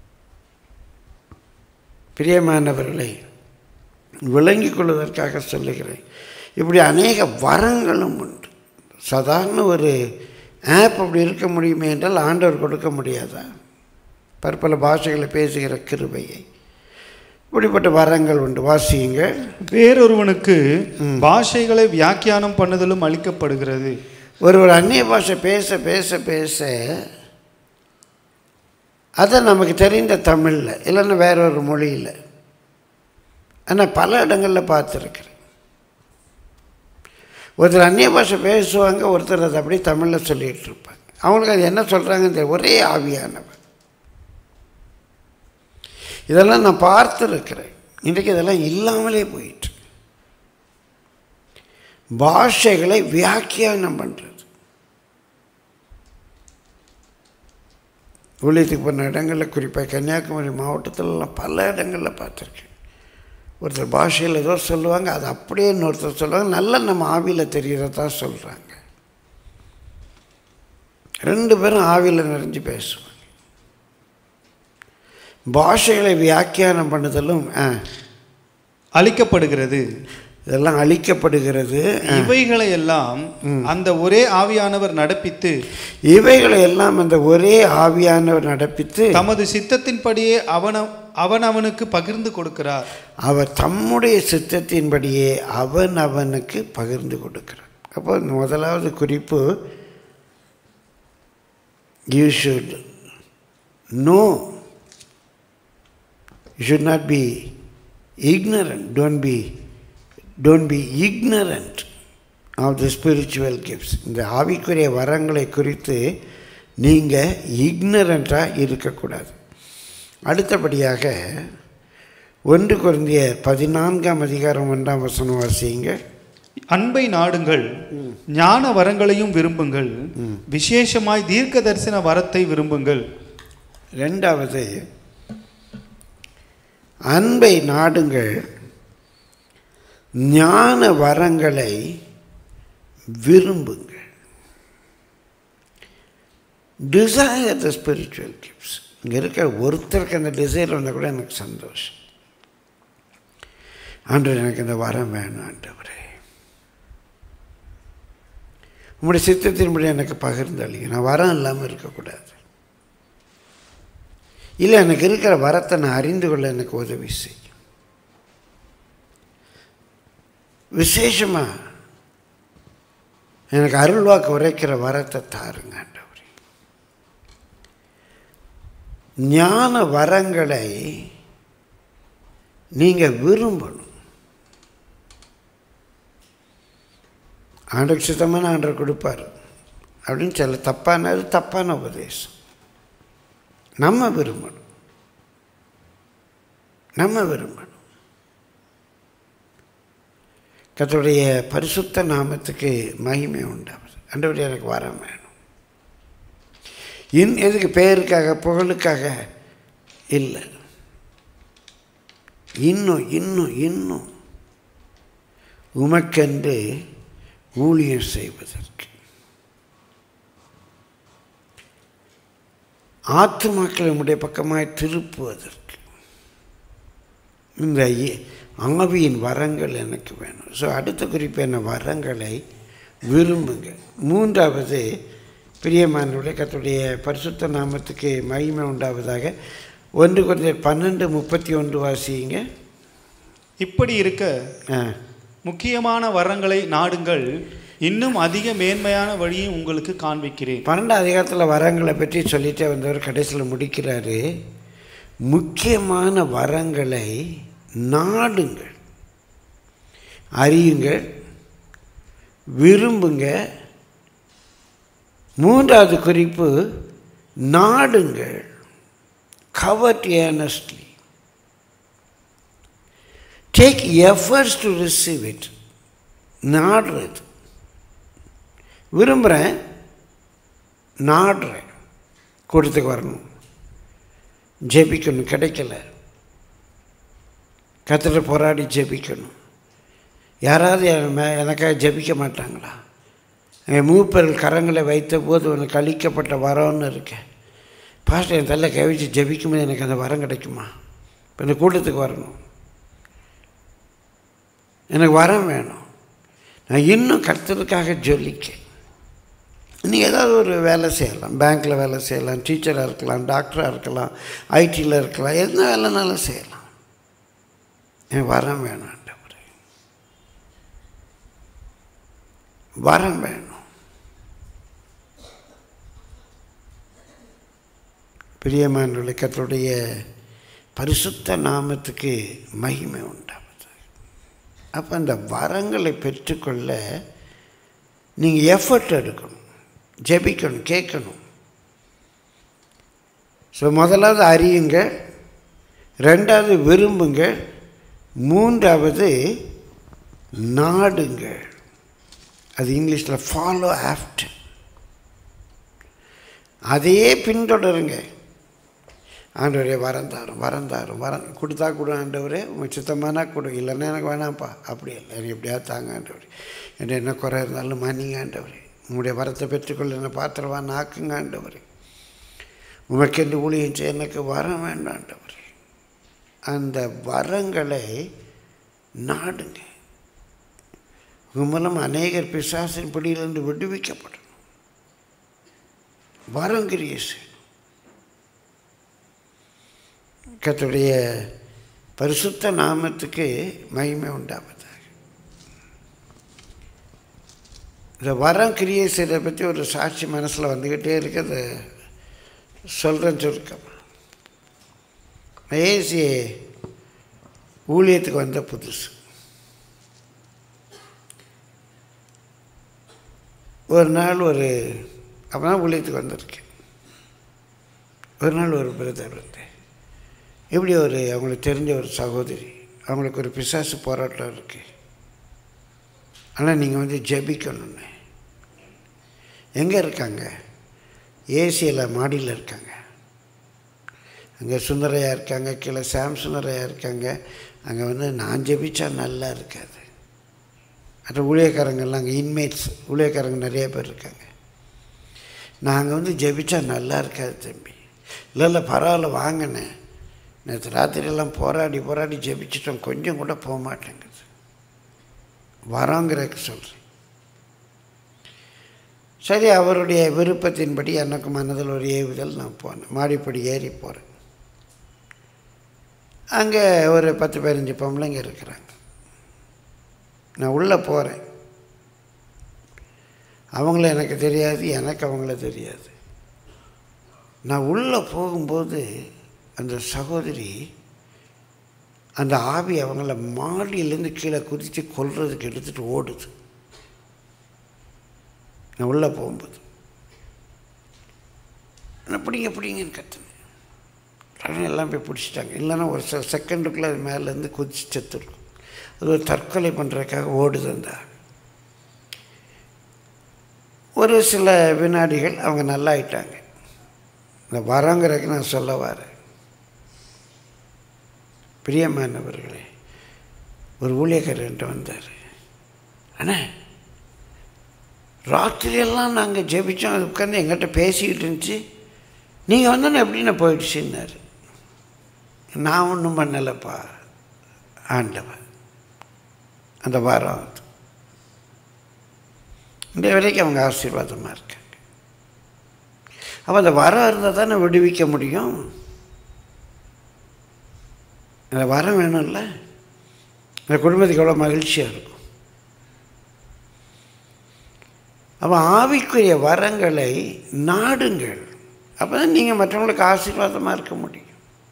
பிரியமானவர்களை விளங்கிக் கொள்வதற்காக சொல்லுகிறேன் இப்படி அநேக வரங்களும் உண்டு சாதாரண ஒரு ஆப் அப்படி இருக்க முடியுமே என்றால் ஆண்டவர் கொடுக்க முடியாதா பற்பல பாஷைகளை பேசுகிற கிருபையை இப்படிப்பட்ட வரங்கள் உண்டு வாசியுங்க வேறொருவனுக்கு பாஷைகளை வியாக்கியானம் பண்ணுதலும் அளிக்கப்படுகிறது ஒருவர் அந்நிய பாஷை பேச பேச பேச அதை நமக்கு தெரிந்த தமிழில் இல்லைன்னா வேற ஒரு மொழியில் ஆனால் பல இடங்களில் பார்த்துருக்குறேன் ஒருத்தர் அந்நிய பாஷை பேசுவாங்க ஒருத்தர் அதை அப்படியே தமிழில் சொல்லிகிட்டு இருப்பாங்க அவங்களுக்கு அது என்ன சொல்கிறாங்கன்னு தெரியும். ஒரே ஆவியானவர் இதெல்லாம் நான் பார்த்துருக்கிறேன் இன்றைக்கு இதெல்லாம் இல்லாமலே போயிட்டு பாஷைகளை வியாக்கியானம் பண்ணுறது ஊழியத்துக்கு போன இடங்களில் குறிப்பாக கன்னியாகுமரி மாவட்டத்திலலாம் பல இடங்களில் பார்த்துருக்கேன் ஒருத்தர் பாஷையில் ஏதோ சொல்லுவாங்க அது அப்படியே இன்னொருத்தர் சொல்லுவாங்க நல்லா நம்ம ஆவியில் தெரிகிறதா சொல்கிறாங்க ரெண்டு பேரும் ஆவியில் நிறைஞ்சு பேசுவாங்க பாஷைகளை வியாக்கியானம் பண்ணுதலும் ஆ, அளிக்கப்படுகிறது இதெல்லாம் அழிக்கப்படுகிறது இவைகளை எல்லாம் அந்த ஒரே ஆவியானவர் நடப்பித்து இவைகளை எல்லாம் அந்த ஒரே ஆவியானவர் நடப்பித்து தமது சித்தத்தின்படியே அவன அவன் அவனுக்கு பகிர்ந்து கொடுக்கிறார் அவர் தம்முடைய சித்தத்தின்படியே அவன் அவனுக்கு பகிர்ந்து கொடுக்கிறார் அப்போ இந்த முதலாவது குறிப்பு you should no you should not be ignorant don't be don't be ignorant of the spiritual gifts இந்த ஆவிக்குரிய வரங்களை குறித்து நீங்கள் இக்னரண்ட்டாக இருக்கக்கூடாது அடுத்தபடியாக ஒன்று குருந்திய பதினான்காம் அதிகாரம் ஒன்றாம் வசனம் வாசிங்க அன்பை நாடுங்கள் ஞான வரங்களையும் விரும்புங்கள் விசேஷமாய் தீர்க்க தரிசன வரத்தை விரும்புங்கள் ரெண்டாவது அன்பை நாடுங்கள் ஞான வரங்களை விரும்புங்கள் டிசைர் த ஸ்பிரிச்சுவல் கிஃப்ட்ஸ் இங்கே இருக்கிற ஒருத்தருக்கு அந்த டிசைர் வந்தால் கூட எனக்கு சந்தோஷம் ஆண்டவர் எனக்கு இந்த வரம் வேணும் ஆண்டவரே உங்களுடைய சித்தத்தின்படி எனக்கு பகிர்ந்தளிங்க நான் வரம் இல்லாமல் இருக்கக்கூடாது இல்லை எனக்கு இருக்கிற வரத்தை நான் அறிந்து கொள்ள எனக்கு உதவி செய்யும் விசேஷமாக எனக்கு அருள்வாக்கு உரைக்கிற வரத்தை தாருங்க ஆண்டவரே ஞான வரங்களை நீங்கள் விரும்பணும் ஆண்டவர் சித்தமான ஆண்டவர் கொடுப்பார் அப்படின்னு சில தப்பானது தப்பான உபதேசம் நம்ம விரும்பணும் நம்ம விரும்பணும் கர்த்தருடைய பரிசுத்த நாமத்துக்கு மகிமை உண்டாவது ஆண்டவரே எனக்கு வரம் வேணும் இன் எதுக்கு பேருக்காக புகழுக்காக இல்லை இன்னும் இன்னும் இன்னும் உமக்கென்று ஊழியம் செய்வதற்கு ஆத்துமாக்களை உம்முடைய பக்கமாய் திருப்புவதற்கு இந்த இ- ஆவியின் வரங்கள் எனக்கு வேணும் ஸோ அடுத்த குறிப்பு என்ன வரங்களை விரும்புங்க மூன்றாவது பிரியமானவர்களே கர்த்தருடைய பரிசுத்த நாமத்துக்கு மகிமை உண்டாவதாக ஒன்று குறைந்தர் பன்னெண்டு முப்பத்தி ஒன்று வாசிங்க இப்படி இருக்க ஆ முக்கியமான வரங்களை நாடுங்கள் இன்னும் அதிக மேன்மையான வழியை உங்களுக்கு காண்பிக்கிறேன் பன்னெண்டாம் அதிகாரத்தில் வரங்களை பற்றி சொல்லிட்டே வந்தவர் கடைசியில் முடிக்கிறாரு முக்கியமான வரங்களை நாடுங்கள் அறியுங்கள் விரும்புங்க மூன்றாவது குறிப்பு நாடுங்கள் covet earnestly take efforts to receive it நாடுறது விரும்புகிறேன் நாடுறேன் கூட்டத்துக்கு வரணும் ஜெபிக்கணும் கிடைக்கல கத்திர போராடி ஜெபிக்கணும் யாராவது என் மே எனக்காக ஜெபிக்க மாட்டாங்களா என் மூப்பர்கள் கரங்களை வைத்த போது உனக்கு அளிக்கப்பட்ட வரம்னு இருக்கேன் பாஸ்டர் என் தலை கவிச்சு ஜெபிக்கும்போது எனக்கு அந்த வரம் கிடைக்குமா இப்போ இந்த கூட்டத்துக்கு வரணும் எனக்கு வரம் வேணும் நான் இன்னும் கர்த்தருக்காக ஜொலிக்க நீங்கள் ஏதாவது ஒரு வேலை செய்யலாம் பேங்க்கில் வேலை செய்யலாம் டீச்சராக இருக்கலாம் டாக்டராக இருக்கலாம் ஐடியில் இருக்கலாம் எந்த வேலைனாலும் செய்யலாம் என் வரம் வேணும் ஆண்டவரே வரம் வேணும் பிரியமானவர்களே கர்த்தருடைய பரிசுத்த நாமத்துக்கு மகிமை உண்டாவது அப்போ அந்த வரங்களை பெற்றுக்கொள்ள நீங்கள் எஃபர்ட் எடுக்கணும் ஜெபிக்கணும் கேட்கணும் ஸோ முதலாவது அறியுங்க ரெண்டாவது விரும்புங்க மூன்றாவது நாடுங்க அது இங்கிலீஷில் ஃபாலோ ஆஃப்டர் அதையே பின்தொடருங்க ஆண்டவரே வரம் தாரும் வரம் தாரும் வரம் கொடுத்தா கொடு ஆண்டவரே உங்கள் சுத்தமானா கொடு இல்லைன்னா எனக்கு வேணாம்ப்பா அப்படி இல்லை எனக்கு எப்படியாவது தாங்க ஆண்டவரே என்ற என்ன குறை இருந்தாலும் மன்னிங்க ஆண்டவரே உங்களுடைய வரத்தை பெற்றுக்கொள்ள என்ன பாத்திரவா நாக்குங்க ஆண்டவரே உமக்கென்று ஊழியம் செய்ய எனக்கு வரம் வேண்டாம் ஆண்டவரே அந்த வரங்களை நாடுங்க உங்கள் மூலம் அநேகர் பிசாசின் பிடியிலிருந்து விடுவிக்கப்படும் வரங்கிரிய செய்யணும் கர்த்தருடைய பரிசுத்த நாமத்துக்கு மகிமை உண்டாவதாக இந்த வரம் கிரியை செய்கிறத பற்றி ஒரு சாட்சி மனசில் வந்துக்கிட்டே இருக்கு அதை சொல்கிறேன்னு சுருக்கம் ஏசி ஊழியத்துக்கு வந்த புதுசு ஒரு நாள் ஒரு அப்போ தான் ஊழியத்துக்கு வந்திருக்கேன் ஒரு நாள் ஒரு பிரதர் வந்து இப்படி ஒரு அவங்களுக்கு தெரிஞ்ச ஒரு சகோதரி அவங்களுக்கு ஒரு பிசாசு போராட்டம் இருக்குது ஆனால் நீங்கள் வந்து ஜெபிக்கணுன்னு எங்கே இருக்காங்க ஏசியில் மாடியில் இருக்காங்க அங்கே சுந்தரையா இருக்காங்க கீழே சாம் சுந்தரையா இருக்காங்க அங்கே வந்து நான் ஜெபிச்சா நல்லா இருக்காது மற்ற ஊழியக்காரங்கெல்லாம் அங்கே இன்மேட்ஸ் ஊழியக்காரங்க நிறைய பேர் இருக்காங்க நாங்கள் வந்து ஜெபிச்சா நல்லா இருக்காது தம்பி இல்லை இல்லை பரவாயில்ல வாங்கினேன் நேற்று ராத்திரியெல்லாம் போராடி போராடி ஜெபிச்சிட்டோம் கொஞ்சம் கூட போக மாட்டேங்குது வரோங்கிறக்கு சொல்கிறேன் சரி அவருடைய விருப்பத்தின்படி எனக்கு மனதில் ஒரு ஏவுதல் நான் போனேன் மாடிப்படி ஏறி போகிறேன் அங்கே ஒரு பத்து பதினஞ்சு பொம்பளைங்க இருக்கிறாங்க நான் உள்ளே போகிறேன் அவங்கள எனக்கு தெரியாது எனக்கு அவங்கள தெரியாது நான் உள்ளே போகும்போது அந்த சகோதரி அந்த ஆவி அவங்கள மாடியிலேருந்து கீழே குதித்து கொல்றதுக்கு எடுத்துகிட்டு ஓடுது நான் உள்ளே போகும்போது நான் பிடிங்க பிடிங்கன்னு கத்துனேன் உடனே எல்லாம் போய் பிடிச்சிட்டாங்க இல்லைன்னா ஒரு செ செகண்டுக்குள்ளே அது மேலேருந்து குதிச்சு செத்துருக்கும் அது ஒரு தற்கொலை பண்ணுறதுக்காக ஓடுது அந்த ஆவி. ஒரு சில வினாடிகள் அவங்க நல்லா ஆயிட்டாங்க இந்த வரங்கிறதுக்கு நான் சொல்ல வரேன் பிரியமானவர்களே ஒரு ஊழியக்காரன்ட்டு வந்தார் அண்ணா ராத்திரியெல்லாம் நாங்கள் ஜெபிச்சோம் அது உட்காந்து எங்கிட்ட பேசிக்கிட்டு இருந்துச்சு நீங்கள் வந்தோன்னே எப்படின்னு போயிடுச்சுன்னாரு நான் ஒன்றும் பண்ணலைப்பா ஆண்டவன் அந்த வாரம் அது. இந்த வரைக்கும் அவங்க ஆசீர்வாதமாக இருக்காங்க அப்போ அந்த வரம் இருந்தால் தானே விடுவிக்க முடியும் அந்த வரம் வேணும்ல அந்த குடும்பத்துக்கு எவ்வளோ மகிழ்ச்சியாக இருக்கும் அப்போ ஆவிக்குரிய வரங்களை நாடுங்கள் அப்போ தான் நீங்கள் மற்றவங்களுக்கு ஆசீர்வாதமாக இருக்க முடியும்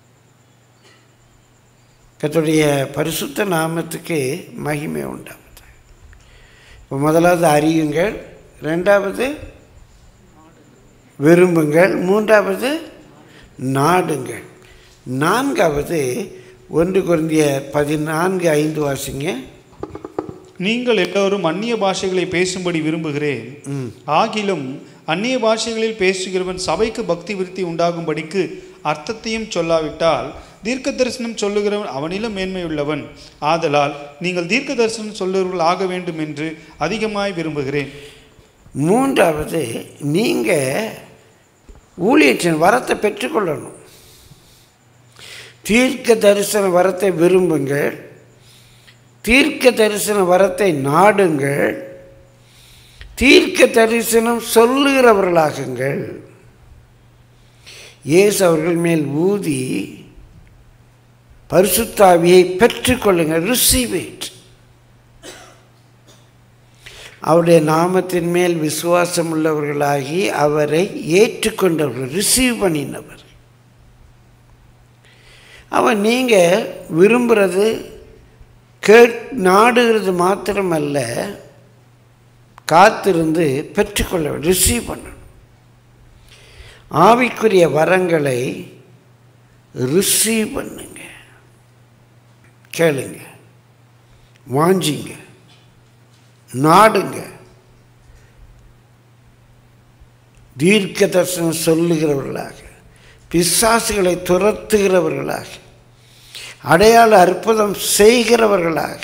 கர்த்தருடைய பரிசுத்த நாமத்துக்கு மகிமை உண்டாகுது இப்போ முதலாவது அறியுங்கள் ரெண்டாவது விரும்புங்கள் மூன்றாவது நாடுங்கள் நான்காவது ஒன்று குருந்திய பதினான்கு ஐந்து வாசிங்க நீங்கள் எல்லோரும் அந்நிய பாஷைகளை பேசும்படி விரும்புகிறேன் ஆகிலும் அந்நிய பாஷைகளில் பேசுகிறவன் சபைக்கு பக்தி விருத்தி உண்டாகும்படிக்கு அர்த்தத்தையும் சொல்லாவிட்டால் தீர்க்க தரிசனம் சொல்லுகிறவன் அவனிலும் மேன்மையுள்ளவன் ஆதலால் நீங்கள் தீர்க்க தரிசனம் சொல்லுகிறவர்கள் ஆக வேண்டும் என்று அதிகமாய் விரும்புகிறேன் மூன்றாவது நீங்கள் ஊழியத்தின் வரத்தை பெற்றுக்கொள்ளணும் தீர்க்க தரிசன வரத்தை விரும்புங்கள் தீர்க்க தரிசன வரத்தை நாடுங்கள் தீர்க்க தரிசனம் சொல்லுகிறவர்களாகுங்கள் இயேசு அவர்கள் மேல் ஊதி பரிசுத்தாவியை பெற்றுக்கொள்ளுங்கள் ரிசீவ் இட் அவருடைய நாமத்தின் மேல் விசுவாசம் உள்ளவர்களாகி அவரை ஏற்றுக்கொண்டவர்கள் ரிசீவ் பண்ணினவர் அவன் நீங்கள் விரும்புகிறது கேட் நாடுகிறது மாத்திரமல்ல காத்திருந்து பெற்றுக்கொள்ள ரிசீவ் பண்ணணும் ஆவிக்குரிய வரங்களை ரிசீவ் பண்ணுங்க கேளுங்க வாஞ்சிங்க நாடுங்க தீர்க்க தரிசனம் சொல்லுகிறவர்களாக பிசாசுகளை துரத்துகிறவர்களாக அடையாள அற்புதம் செய்கிறவர்களாக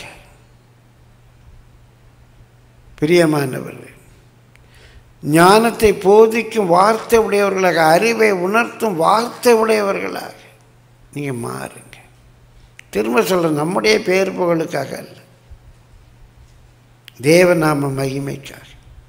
பிரியமானவர்கள் ஞானத்தை போதிக்கும் வார்த்தை உடையவர்களாக அறிவை உணர்த்தும் வார்த்தை உடையவர்களாக நீங்கள் மாறுங்க திரும்ப சொல்ற நம்முடைய பேர் புகழுக்காக அல்ல தேவநாம மகிமைக்காக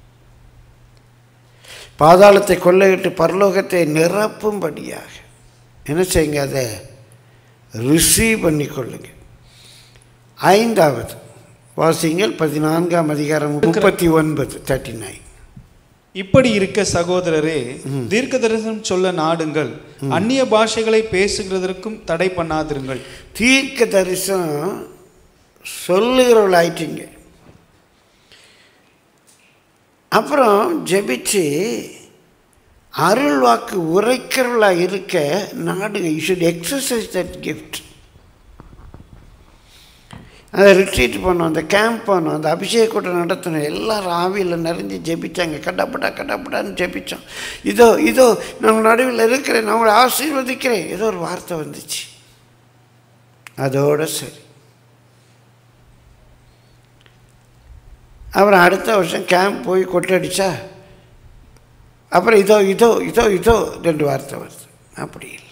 பாதாளத்தை கொள்ளையிட்டு பரலோகத்தை நிரப்பும்படியாக என்ன செய்யுங்க அதை ரிசீவ் பண்ணிக்கொள்ளுங்க ஐந்தாவது வாசிங்கள் பதினான்காம் அதிகாரம் முப்பத்தி ஒன்பது தேர்ட்டி நைன் இப்படி இருக்க சகோதரரே தீர்க்க தரிசனம் சொல்ல நாடுங்கள் அந்நிய பாஷைகளை பேசுகிறதற்கும் தடை பண்ணாதிருங்கள் தீர்க்க தரிசனம் சொல்லுகிறவள் ஆயிட்டீங்க அப்புறம் ஜெபிச்சு அருள் வாக்கு உரைக்கிறவளா இருக்க நாடுங்க you should exercise that gift அதை ரிட்ரீட் பண்ணோம் அந்த கேம்ப் பண்ணோம் அந்த அபிஷேக கூட்டம் நடத்தணும் எல்லாரும் ஆவியில் நிறைஞ்சு ஜெபிச்சாங்க கடப்படா கடப்படான்னு ஜெபிச்சோம் இதோ இதோ நம்ம நடுவில் இருக்கிறேன் நான் உங்களை ஆசீர்வதிக்கிறேன் ஏதோ ஒரு வார்த்தை வந்துச்சு அதோட சரி அப்புறம் அடுத்த வருஷம் கேம்ப் போய் கொட்டடிச்சா அப்புறம் இதோ இதோ இதோ இதோ ரெண்டு வார்த்தை வருது அப்படி இல்லை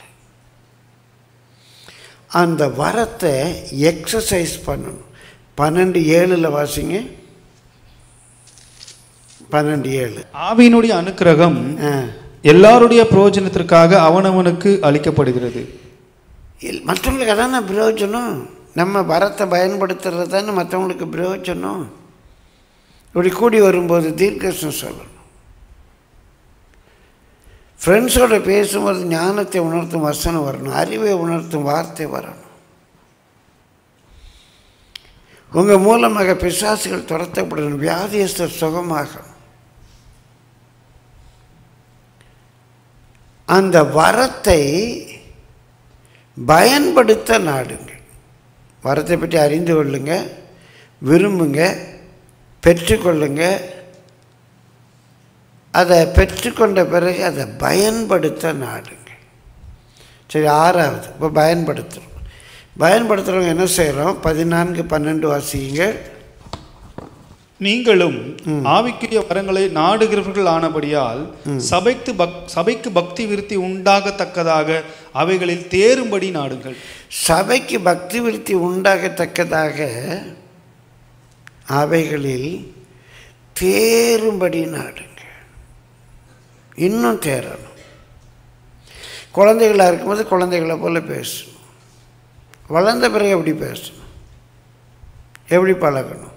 அந்த வரத்தை எக்ஸசைஸ் பண்ணணும் பன்னெண்டு ஏழில் வாசிங்க பன்னெண்டு ஏழு ஆவியினுடைய அனுக்கிரகம் ஆ எல்லாருடைய பிரயோஜனத்திற்காக அவனவனுக்கு அளிக்கப்படுகிறது இல் மற்றவங்களுக்கு அதான பிரயோஜனம் நம்ம வரத்தை பயன்படுத்துறது தானே மற்றவங்களுக்கு பிரயோஜனம் இப்படி கூடி வரும்போது தீர்க்கசம் சொல்லணும் ஃப்ரெண்ட்ஸோட பேசும்போது ஞானத்தை உணர்த்தும் வசனம் வரணும் அறிவை உணர்த்தும் வார்த்தை வரணும் உங்கள் மூலமாக பிசாசுகள் துரத்தப்படணும் வியாதியஸ்தர் சுகமாகணும் அந்த வரத்தை பயன்படுத்த நாடுங்கள் வரத்தை பற்றி அறிந்து கொள்ளுங்க விரும்புங்க பெற்றுக்கொள்ளுங்க அதை பெற்றுக்கொண்ட பிறகு அதை பயன்படுத்த நாடுங்க சரி ஆறாவது இப்போ பயன்படுத்துகிறோம் பயன்படுத்துகிறவங்க என்ன செய்கிறோம் பதினான்கு பன்னெண்டு வாசிங்க நீங்களும் ஆவிக்குரிய வரங்களை நாடுகிறவர்கள் ஆனபடியால் சபைக்கு பக் சபைக்கு பக்தி விருத்தி உண்டாகத்தக்கதாக அவைகளில் தேரும்படி நாடுங்கள் சபைக்கு பக்தி விருத்தி உண்டாகத்தக்கதாக அவைகளில் தேரும்படி நாடுங்க இன்னும் தேரணும் குழந்தைகளாக இருக்கும்போது குழந்தைகளை போல் பேசணும் வளர்ந்த பிறகு எப்படி பேசணும் எப்படி பழகணும்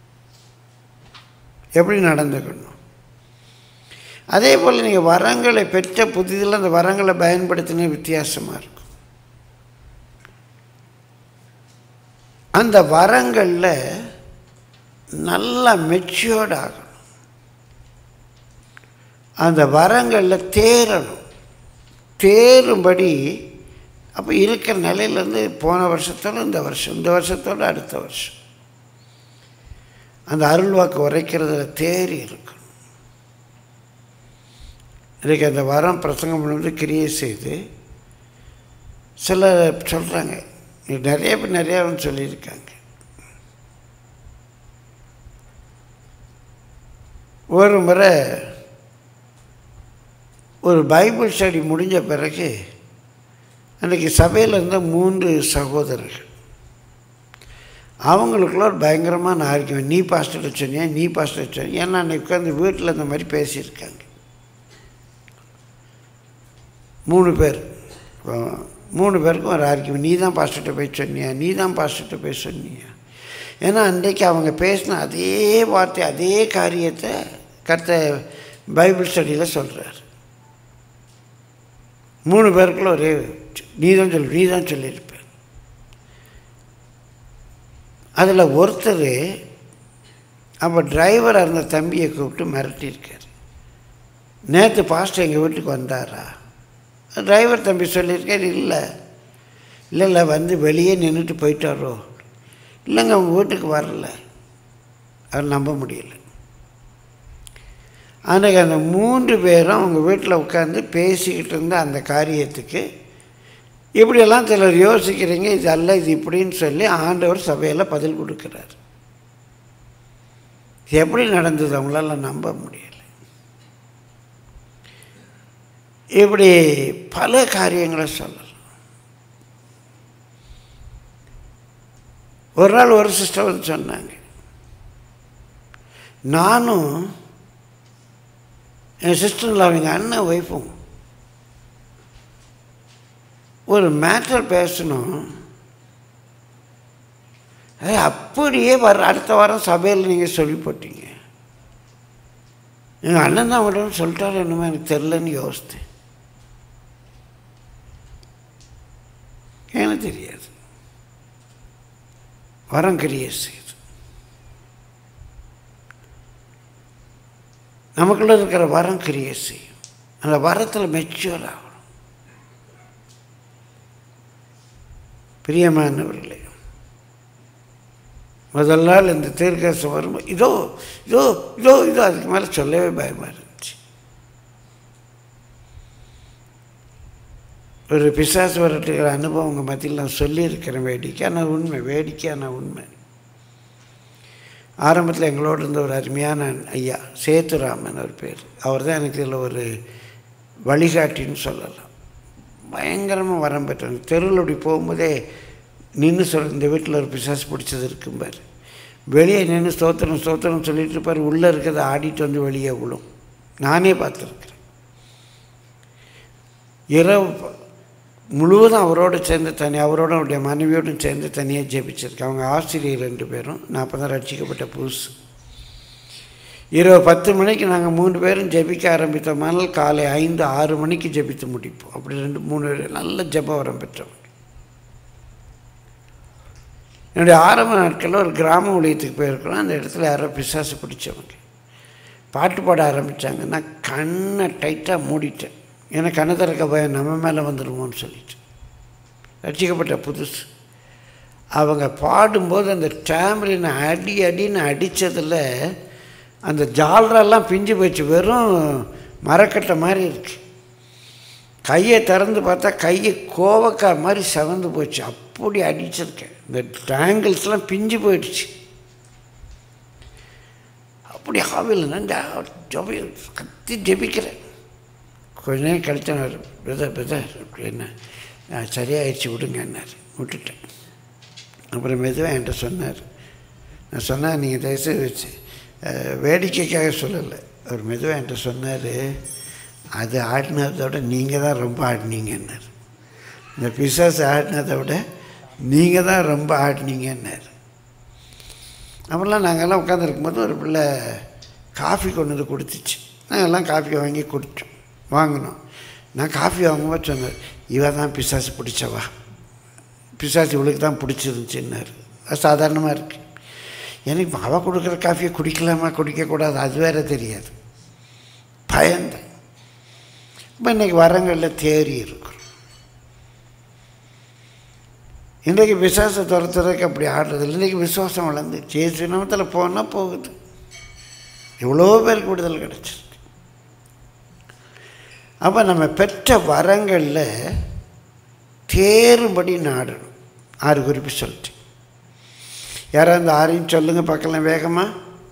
எப்படி நடந்துக்கணும் அதே போல் நீங்கள் வரங்களை பெற்ற புதிதில் அந்த வரங்களை பயன்படுத்தின வித்தியாசமாக இருக்கும் அந்த வரங்களில் நல்லா மெச்சூர்ட் ஆகணும் அந்த வரங்களில் தேரணும் தேரும்படி அப்போ இருக்கிற நிலையிலேருந்து போன வருஷத்தோடு இந்த வருஷம் இந்த வருஷத்தோடு அடுத்த வருஷம் அந்த அருள்வாக்கு உரைக்கிறதுல தேறி இருக்கணும் இன்றைக்கி அந்த வரம் பிரசங்கம் பண்ணும்போது கிரியை செய்து சில சொல்கிறாங்க நிறைய பேர் நிறையா சொல்லியிருக்காங்க ஒரு முறை ஒரு பைபிள் ஸ்டடி முடிஞ்ச பிறகு அன்றைக்கி சபையில் இருந்த மூன்று சகோதரர்கள் அவங்களுக்குள்ள ஒரு பயங்கரமான ஆர்கியம் நீ பாஸ்டர் சொன்னியா நீ பாஸ்டர் சொன்னியா ஏன்னா அன்றைக்கி உட்காந்து வீட்டில் இந்த மாதிரி பேசியிருக்காங்க மூணு பேர் மூணு பேருக்கும் ஒரு ஆர்கியம் நீ தான் பாஸ்டர்கிட்ட போய் சொன்னியா நீ தான் பாஸ்டர்கிட்ட போய் சொன்னியா ஏன்னா அன்றைக்கி அவங்க பேசின அதே வார்த்தை அதே காரியத்தை கத்த பைபிள் ஸ்டடியில் சொல்கிறார் மூணு பேருக்குள்ள ஒரே நீ தான் சொல் நீ தான் சொல்லியிருப்ப அதில் ஒருத்தர் அப்போ டிரைவராக இருந்த தம்பியை கூப்பிட்டு மிரட்டியிருக்கார் நேற்று பாஸ்டர் எங்கள் வீட்டுக்கு வந்தாரா டிரைவர் தம்பி சொல்லியிருக்கார் இல்லை இல்லை இல்லை வந்து வெளியே நின்றுட்டு போயிட்டாரோ இல்லைங்க அவங்க வீட்டுக்கு வரல அவர் நம்ப முடியல அன்றைக்கி அந்த மூன்று பேரும் அவங்க வீட்டில் உட்காந்து பேசிக்கிட்டு இருந்த அந்த காரியத்துக்கு இப்படியெல்லாம் சிலர் யோசிக்கிறீங்க இது அல்ல இது இப்படின்னு சொல்லி ஆண்டவர் சபையில் பதில் கொடுக்குறார் எப்படி நடந்தது அவங்களால நம்ப முடியல இப்படி பல காரியங்களை சொல்லலாம் ஒரு நாள் ஒரு சிஸ்டர் வந்து சொன்னாங்க நானும் என் சிஸ்டரில் அவங்க அண்ணன் ஒய்ஃபும் ஒரு மேட்டர் பேசணும் அது அப்படியே வர அடுத்த வாரம் சபையில் நீங்கள் சொல்லி போட்டீங்க எங்கள் அண்ணன் தான் விடணும்னு சொல்லிட்டாரு என்னமோ எனக்கு தெரிலன்னு யோசித்தேன் எனக்கு தெரியாது வரம் கிரியை செய்யுது நமக்குள்ள இருக்கிற வரம் கிரியை செய்யும் அந்த வரத்தில் மெச்சூர் ஆகணும் பிரியமானவர்களே முதல் நாள் இந்த தீர்க்கரசம் வரும்போது இதோ இதோ இதோ இதோ அதுக்கு மேலே சொல்லவே பயமாக இருந்துச்சு ஒரு பிசாசு வரட்டுகிற அனுபவம் உங்கள் மத்தியில் நான் சொல்லியிருக்கிறேன் வேடிக்கையான உண்மை வேடிக்கையான உண்மை ஆரம்பத்தில் எங்களோடு இருந்த ஒரு அருமையான ஐயா சேத்துராமன் ஒரு பேர் அவர் தான் எனக்கு இதில் ஒரு வழிகாட்டின்னு சொல்லலாம் பயங்கரமாக வரம் பெற்றாங்க தெருவில் அப்படி போகும்போதே நின்று சொல் இந்த வீட்டில் ஒரு பிசாசு பிடிச்சது இருக்கும்பார் வெளியே நின்று ஸ்தோத்திரம் ஸ்தோத்திரம் சொல்லிட்டு இருப்பார் உள்ளே இருக்கிறத ஆடிட்டு வந்து வெளியே விழும் நானே பார்த்துருக்குறேன் இரவு ப- முழுவதும் அவரோடு சேர்ந்து தனி அவரோட அவருடைய மனைவியோடும் சேர்ந்து தனியாக ஜெபிச்சிருக்கேன் அவங்க ஆசிரியர் ரெண்டு பேரும் நான் அப்போ தான் ரட்சிக்கப்பட்ட புதுசு இரவு பத்து மணிக்கு நாங்கள் மூணு பேரும் ஜெபிக்க ஆரம்பித்தோம்னால் காலை ஐந்து ஆறு மணிக்கு ஜெபித்து முடிப்போம் அப்படி ரெண்டு மூணு பேர் நல்ல ஜெப வரம் பெற்றவங்க என்னுடைய ஆரம்ப நாட்களில் ஒரு கிராம ஊழியத்துக்கு போயிருக்கிறோம் அந்த இடத்துல யாரோ பிசாசு பிடிச்சவங்க பாட்டு பாட ஆரம்பித்தாங்க நான் கண்ணை டைட்டாக மூடிட்டேன் ஏன்னா கண்ணை திறக்க பயம் நம்ம மேலே வந்துடுமோன்னு சொல்லிட்டு ரட்சிக்கப்பட்ட புதுசு அவங்க பாடும்போது அந்த டேம்ரின் அடி அடின்னு அடித்ததில் அந்த ஜாலரெல்லாம் பிஞ்சு போச்சு வெறும் மரக்கட்டை மாதிரி இருக்கு கையை திறந்து பார்த்தா கையை கோவக்காய் மாதிரி செவந்து போச்சு அப்படி அடிச்சிருக்கேன் இந்த ட்ராங்கிள்ஸ்லாம் பிஞ்சு போயிடுச்சு அப்படி ஆவியில் நான் ஜபி கத்தி ஜெபிக்கிறேன் கொஞ்ச நேரம் கழித்தார் பிரதர் பிரதர் என்ன நான் சரியாயிடுச்சு விடுங்கன்னார் விட்டுட்டேன் அப்புறம் மெதுவாக என்கிட்ட சொன்னார் நான் சொன்னேன் நீங்கள் தயவுசெய்து வச்சு அஹ், வேடிக்கைக்காக சொல்லலை அவர் மெதுவாக என்கிட்ட சொன்னார் அது ஆடினதை விட நீங்கள் தான் ரொம்ப ஆடினீங்கன்னாரு இந்த பிசாசு ஆடினதை விட நீங்கள் தான் ரொம்ப ஆடினீங்கன்னாரு அப்போல்லாம் நாங்கள்லாம் உட்காந்துருக்கும்போது ஒரு பிள்ளை காஃபி கொண்டு வந்து கொடுத்துச்சு நாங்கள்லாம் காஃபி வாங்கி குடித்தோம் வாங்கினோம் நான் காஃபி வாங்கும்போது சொன்னேன் இவ தான் பிசாசு பிடிச்சவா பிசாசு இவளுக்கு தான் பிடிச்சிருந்துச்சின்னாரு அது சாதாரணமாக இருக்குது எனக்கு அவள் கொடுக்குற காஃபியை குடிக்கலாமா குடிக்கக்கூடாது அது வேற தெரியாது பயந்தேன் இப்போ இன்றைக்கி வரங்களில் தேறி இருக்கிறோம் இன்றைக்கு விசுவாச துரத்துறதுக்கு அப்படி ஆடுறது இல்லை இன்றைக்கி விசுவாசம் வளர்ந்துச்சு ஏசு நாமத்தில் போனால் போகுது எவ்வளோ பேருக்கு விடுதல் கிடச்சிருக்கு அப்போ நம்ம பெற்ற வரங்களில் தேரும்படி நாடணும் ஆறு குறிப்பு சொல்லிட்டு யாராவது அந்த ஆறையும் சொல்லுங்கள் பார்க்கலாம் வேகமாக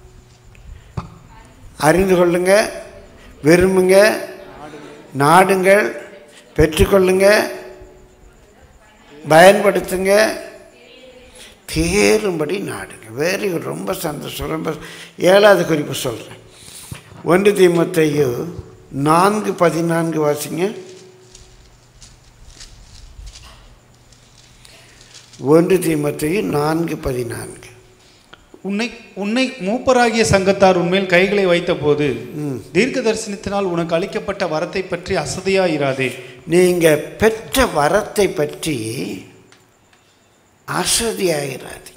அறிந்து கொள்ளுங்க விரும்புங்க நாடுங்கள் பெற்றுக்கொள்ளுங்க பயன்படுத்துங்க தேரும்படி நாடுங்க வெரி குட் ரொம்ப சந்தோஷம் ரொம்ப ஏழாவது குறிப்பு சொல்கிறேன் ஒன்று தீமத்தையோ நான்கு பதினான்கு வாசிங்க ஒன்று தீமத்தையோ நான்கு பதினான்கு உன்னை உன்னை மூப்பராகிய சங்கத்தார் உன்மேல் கைகளை வைத்தபோது தீர்க்க தரிசனத்தினால் உனக்கு அளிக்கப்பட்ட வரத்தை பற்றி அசதியாயிராதே நீங்கள் பெற்ற வரத்தை பற்றி அசதியாயிராதீங்க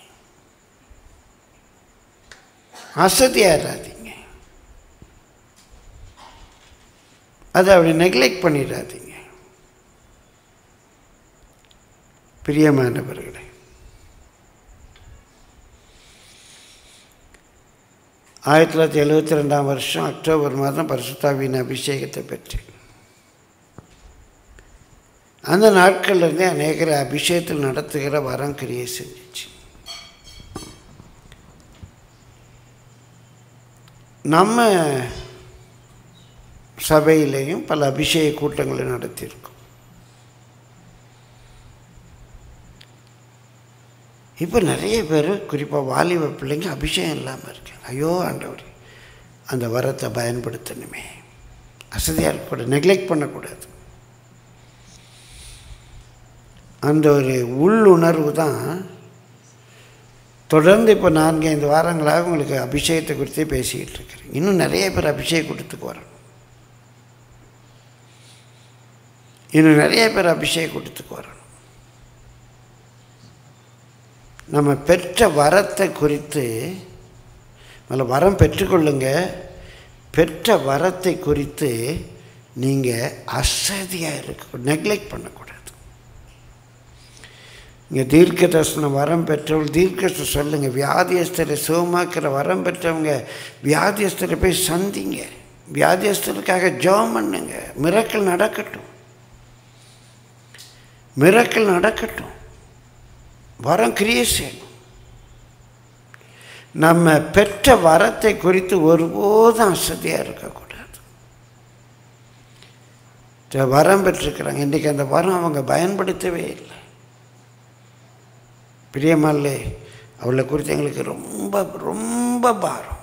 அசதியாயிராதீங்க அதை அப்படி நெக்லெக்ட் பண்ணிடாதீங்க பிரியமானவர்களே ஆயிரத்தி தொள்ளாயிரத்தி எழுபத்தி ரெண்டாம் வருஷம் அக்டோபர் மாதம் பரிசுத்தாவின் அபிஷேகத்தை பெற்றேன் அந்த நாட்கள்ல இருந்தே அநேகரை அபிஷேகத்தில் நடத்துகிற வரம் கிரியை செஞ்சிச்சு நம்ம சபையிலையும் பல அபிஷேக கூட்டங்களை நடத்தியிருக்கோம் இப்போ நிறைய பேர் குறிப்பாக வாலிப பிள்ளைங்க அபிஷேகம் இல்லாமல் இருக்காங்க ஐயோ ஆண்டவர் அந்த வரத்தை பயன்படுத்தணுமே அசதியாக இருக்கக்கூடாது நெக்லெக்ட் பண்ணக்கூடாது அந்த ஒரு உள்ளுணர்வு தான் தொடர்ந்து இப்போ நான்கு ஐந்து வாரங்களாக உங்களுக்கு அபிஷேகத்தை குறித்தே பேசிக்கிட்டு இருக்கிறேன் இன்னும் நிறைய பேர் அபிஷேக கூட்டத்துக்கு வரணும் இன்னும் நிறைய பேர் அபிஷேக கூட்டத்துக்கு வரணும் நம்ம பெற்ற வரத்தை குறித்து முதல்ல வரம் பெற்றுக்கொள்ளுங்க பெற்ற வரத்தை குறித்து நீங்கள் அசதியாக இருக்க நெக்லெக்ட் பண்ணக்கூடாது இங்கே தீர்க்க தரிசனம் வரம் பெற்றவங்க தீர்க்க சொல்லுங்கள் வியாதியஸ்தரை சுகமாக்குற வரம் பெற்றவங்க வியாதியஸ்தரை போய் சந்திங்க வியாதியஸ்தருக்காக ஜெபம் பண்ணுங்க மிரக்கல் நடக்கட்டும் மிரக்கல் நடக்கட்டும் வரம் கிரியை செய்யணும் நம்ம பெற்ற வரத்தை குறித்து ஒருபோதும் அசதியாக இருக்கக்கூடாது இந்த வரம் பெற்றிருக்கிறாங்க இன்றைக்கி அந்த வரம் அவங்க பயன்படுத்தவே இல்லை பிரியமல்லே அவளை குறித்து எங்களுக்கு ரொம்ப ரொம்ப பாரம்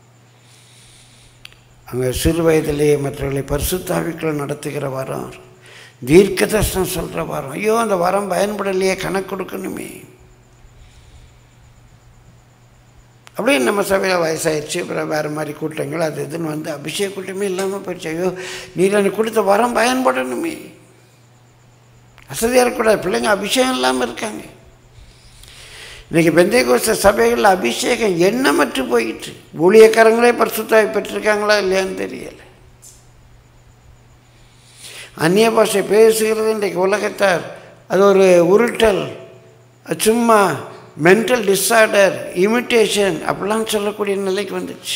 அவங்க சிறு வயதிலேயே மற்றவர்களை பரிசுத்தாவிக்குள்ள நடத்துகிற வரம் தீர்க்க தரிசனம் சொல்கிற வரம் ஐயோ அந்த வரம் பயன்படலையே கணக்கு கொடுக்கணுமே அப்படியே நம்ம சபையில் வயசாயிடுச்சு அப்புறம் வேறு மாதிரி கூட்டங்கள் அது இதுன்னு வந்து அபிஷேக கூட்டமே இல்லாமல் போயிடுச்சு ஐயோ நீர் எனக்கு கொடுத்த வரம் பயன்படணுமே அசதியாக இருக்கக்கூடாது பிள்ளைங்க அபிஷேகம் இல்லாமல் இருக்காங்க இன்றைக்கி பெந்தைகோச சபைகளில் அபிஷேகம் எண்ணமற்று போயிட்டு ஊழியக்காரங்களே பரிசுத்தாய் பெற்றிருக்காங்களா இல்லையான்னு தெரியலை அந்நிய பாஷை பேசுகிறது இன்றைக்கு உலகத்தார் அது ஒரு உருட்டல் சும்மா மென்டல் டிஸார்டர் இமிட்டேஷன் அப்படிலாம் சொல்லக்கூடிய நிலைக்கு வந்துடுச்சு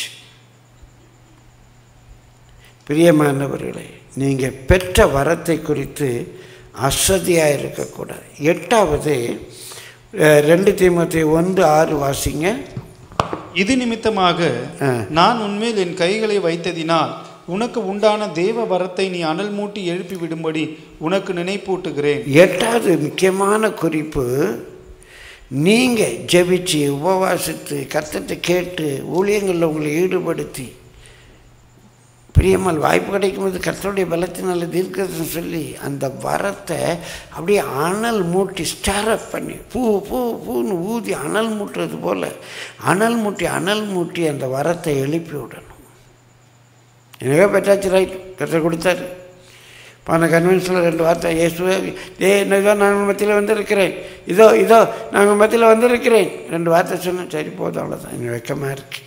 பிரியமானவர்களே நீங்கள் பெற்ற வரத்தை குறித்து அசதியாக இருக்கக்கூடாது எட்டாவது அஹ், ரெண்டு தீமத்தை ஒன்று ஆறு வாசிங்க இது நிமித்தமாக ஆ. நான் உன்மேல் என் கைகளை வைத்ததினால் உனக்கு உண்டான தேவ வரத்தை நீ அனல் மூட்டி எழுப்பி விடும்படி உனக்கு நினைப்பூட்டுகிறேன் எட்டாவது முக்கியமான குறிப்பு நீங்கள் ஜெபிச்சு உபவாசித்து கத்தத்தை கேட்டு ஊழியங்களில் உங்களை ஈடுபடுத்தி பிரியம்மாள் வாய்ப்பு கிடைக்கும்போது கர்த்தருடைய பலத்தினால தீர்க்கதரிசனம் சொல்லி அந்த வரத்தை அப்படியே அனல் மூட்டி ஸ்டாரப் பண்ணி பூ பூ பூன்னு ஊதி அனல் மூட்டுறது போல் அனல் மூட்டி அனல் மூட்டி அந்த வரத்தை எழுப்பி விடணும் எனக்கே பெற்றாச்சு ரைட் கர்த்தர் கொடுத்தாரு இப்போ அந்த கன்வென்ஷனில் ரெண்டு வார்த்தை இயேசுவே ஏ இதோ நான் மத்தியில் வந்திருக்கிறேன் இதோ இதோ நாங்கள் மத்தியில் வந்திருக்கிறேன் ரெண்டு வார்த்தை சொன்னேன் சரி போதும் அவ்வளோதான் எனக்கு வெக்கமாக இருக்கு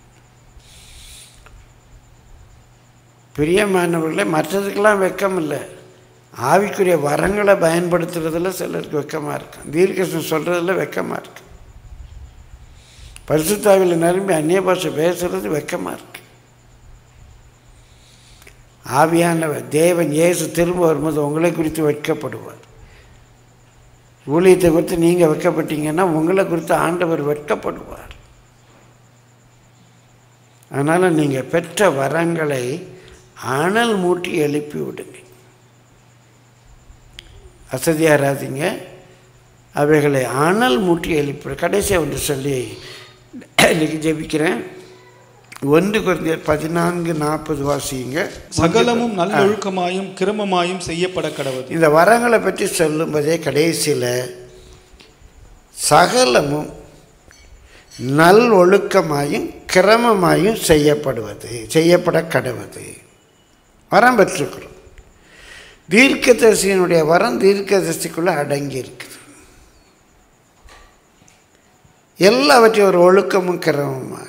பிரியமானவர்களே மற்றதுக்கெல்லாம் வெக்கம் இல்லை ஆவிக்குரிய வரங்களை பயன்படுத்துறதுல சிலருக்கு வெக்கமாக இருக்கும் தீர்க்கசம் சொல்கிறதுல வெக்கமாக இருக்கு பரிசுத்தாவில் நிரம்பி அந்நிய பாஷை பேசுறது வெக்கமாக இருக்கு ஆவியானவர் தேவன் இயேசு திரும்ப வரும்போது உங்களை குறித்து வெட்கப்படுவார் ஊழியத்தை குறித்து நீங்கள் வெட்கப்பட்டீங்கன்னா உங்களை குறித்து ஆண்டவர் வெட்கப்படுவார் அதனால் நீங்கள் பெற்ற வரங்களை அனல் மூட்டி எழுப்பி விடுங்க அசதியாராதீங்க அவைகளை அனல் மூட்டி எழுப்பி கடைசியாக ஒன்று சொல்லி இன்னைக்கு ஜெபிக்கிறேன் ஒன்று குறைந்தர் பதினான்கு நாற்பது வாசிங்க சகலமும் நல்லொழுக்கமாயும் கிரமமாயும் செய்யப்பட கடவுது இந்த வரங்களை பற்றி சொல்லும்போதே கடைசியில் சகலமும் நல் ஒழுக்கமாயும் கிரமமாயும் செய்யப்படுவது செய்யப்பட கடவுது வரம் பெற்றிருக்கிறோம் தீர்க்கதரிசியினுடைய வரம் தீர்க்கதரிசிக்குள்ளே அடங்கி இருக்குது எல்லாவற்றையும் ஒரு ஒழுக்கமும் கிரமமாக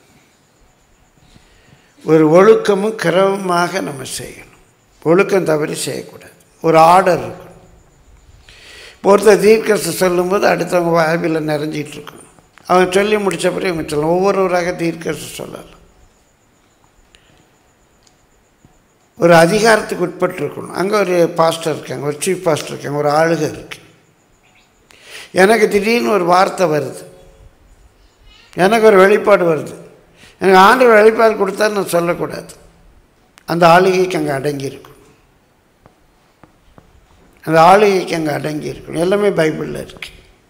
ஒரு ஒழுக்கமும் கிரமமாக நம்ம செய்யணும் ஒழுக்கம் தவறி செய்யக்கூடாது ஒரு ஆர்டர் இருக்கும் இப்போ ஒருத்தர் தீர்க்கரசு சொல்லும்போது அடுத்தவங்க வாய்வில் நிறைஞ்சிட்டு இருக்கணும் அவன் சொல்லி முடித்த பிறகு இவங்க சொல்லலாம் ஒவ்வொருவராக தீர்க்கரசு சொல்லலாம் ஒரு அதிகாரத்துக்கு உட்பட்டு இருக்கணும் அங்கே ஒரு பாஸ்டர் இருக்காங்க ஒரு சீஃப் பாஸ்டர் இருக்காங்க ஒரு ஆளுகை இருக்கு எனக்கு திடீர்னு ஒரு வார்த்தை வருது எனக்கு ஒரு வெளிப்பாடு வருது எனக்கு ஆண்டு வெளிப்பாடு கொடுத்தா நான் சொல்லக்கூடாது அந்த ஆளுகைக்கு அங்கே அடங்கி இருக்கணும் அந்த ஆளுகைக்கு அங்கே அடங்கி இருக்கணும் எல்லாமே பைபிளில் இருக்கு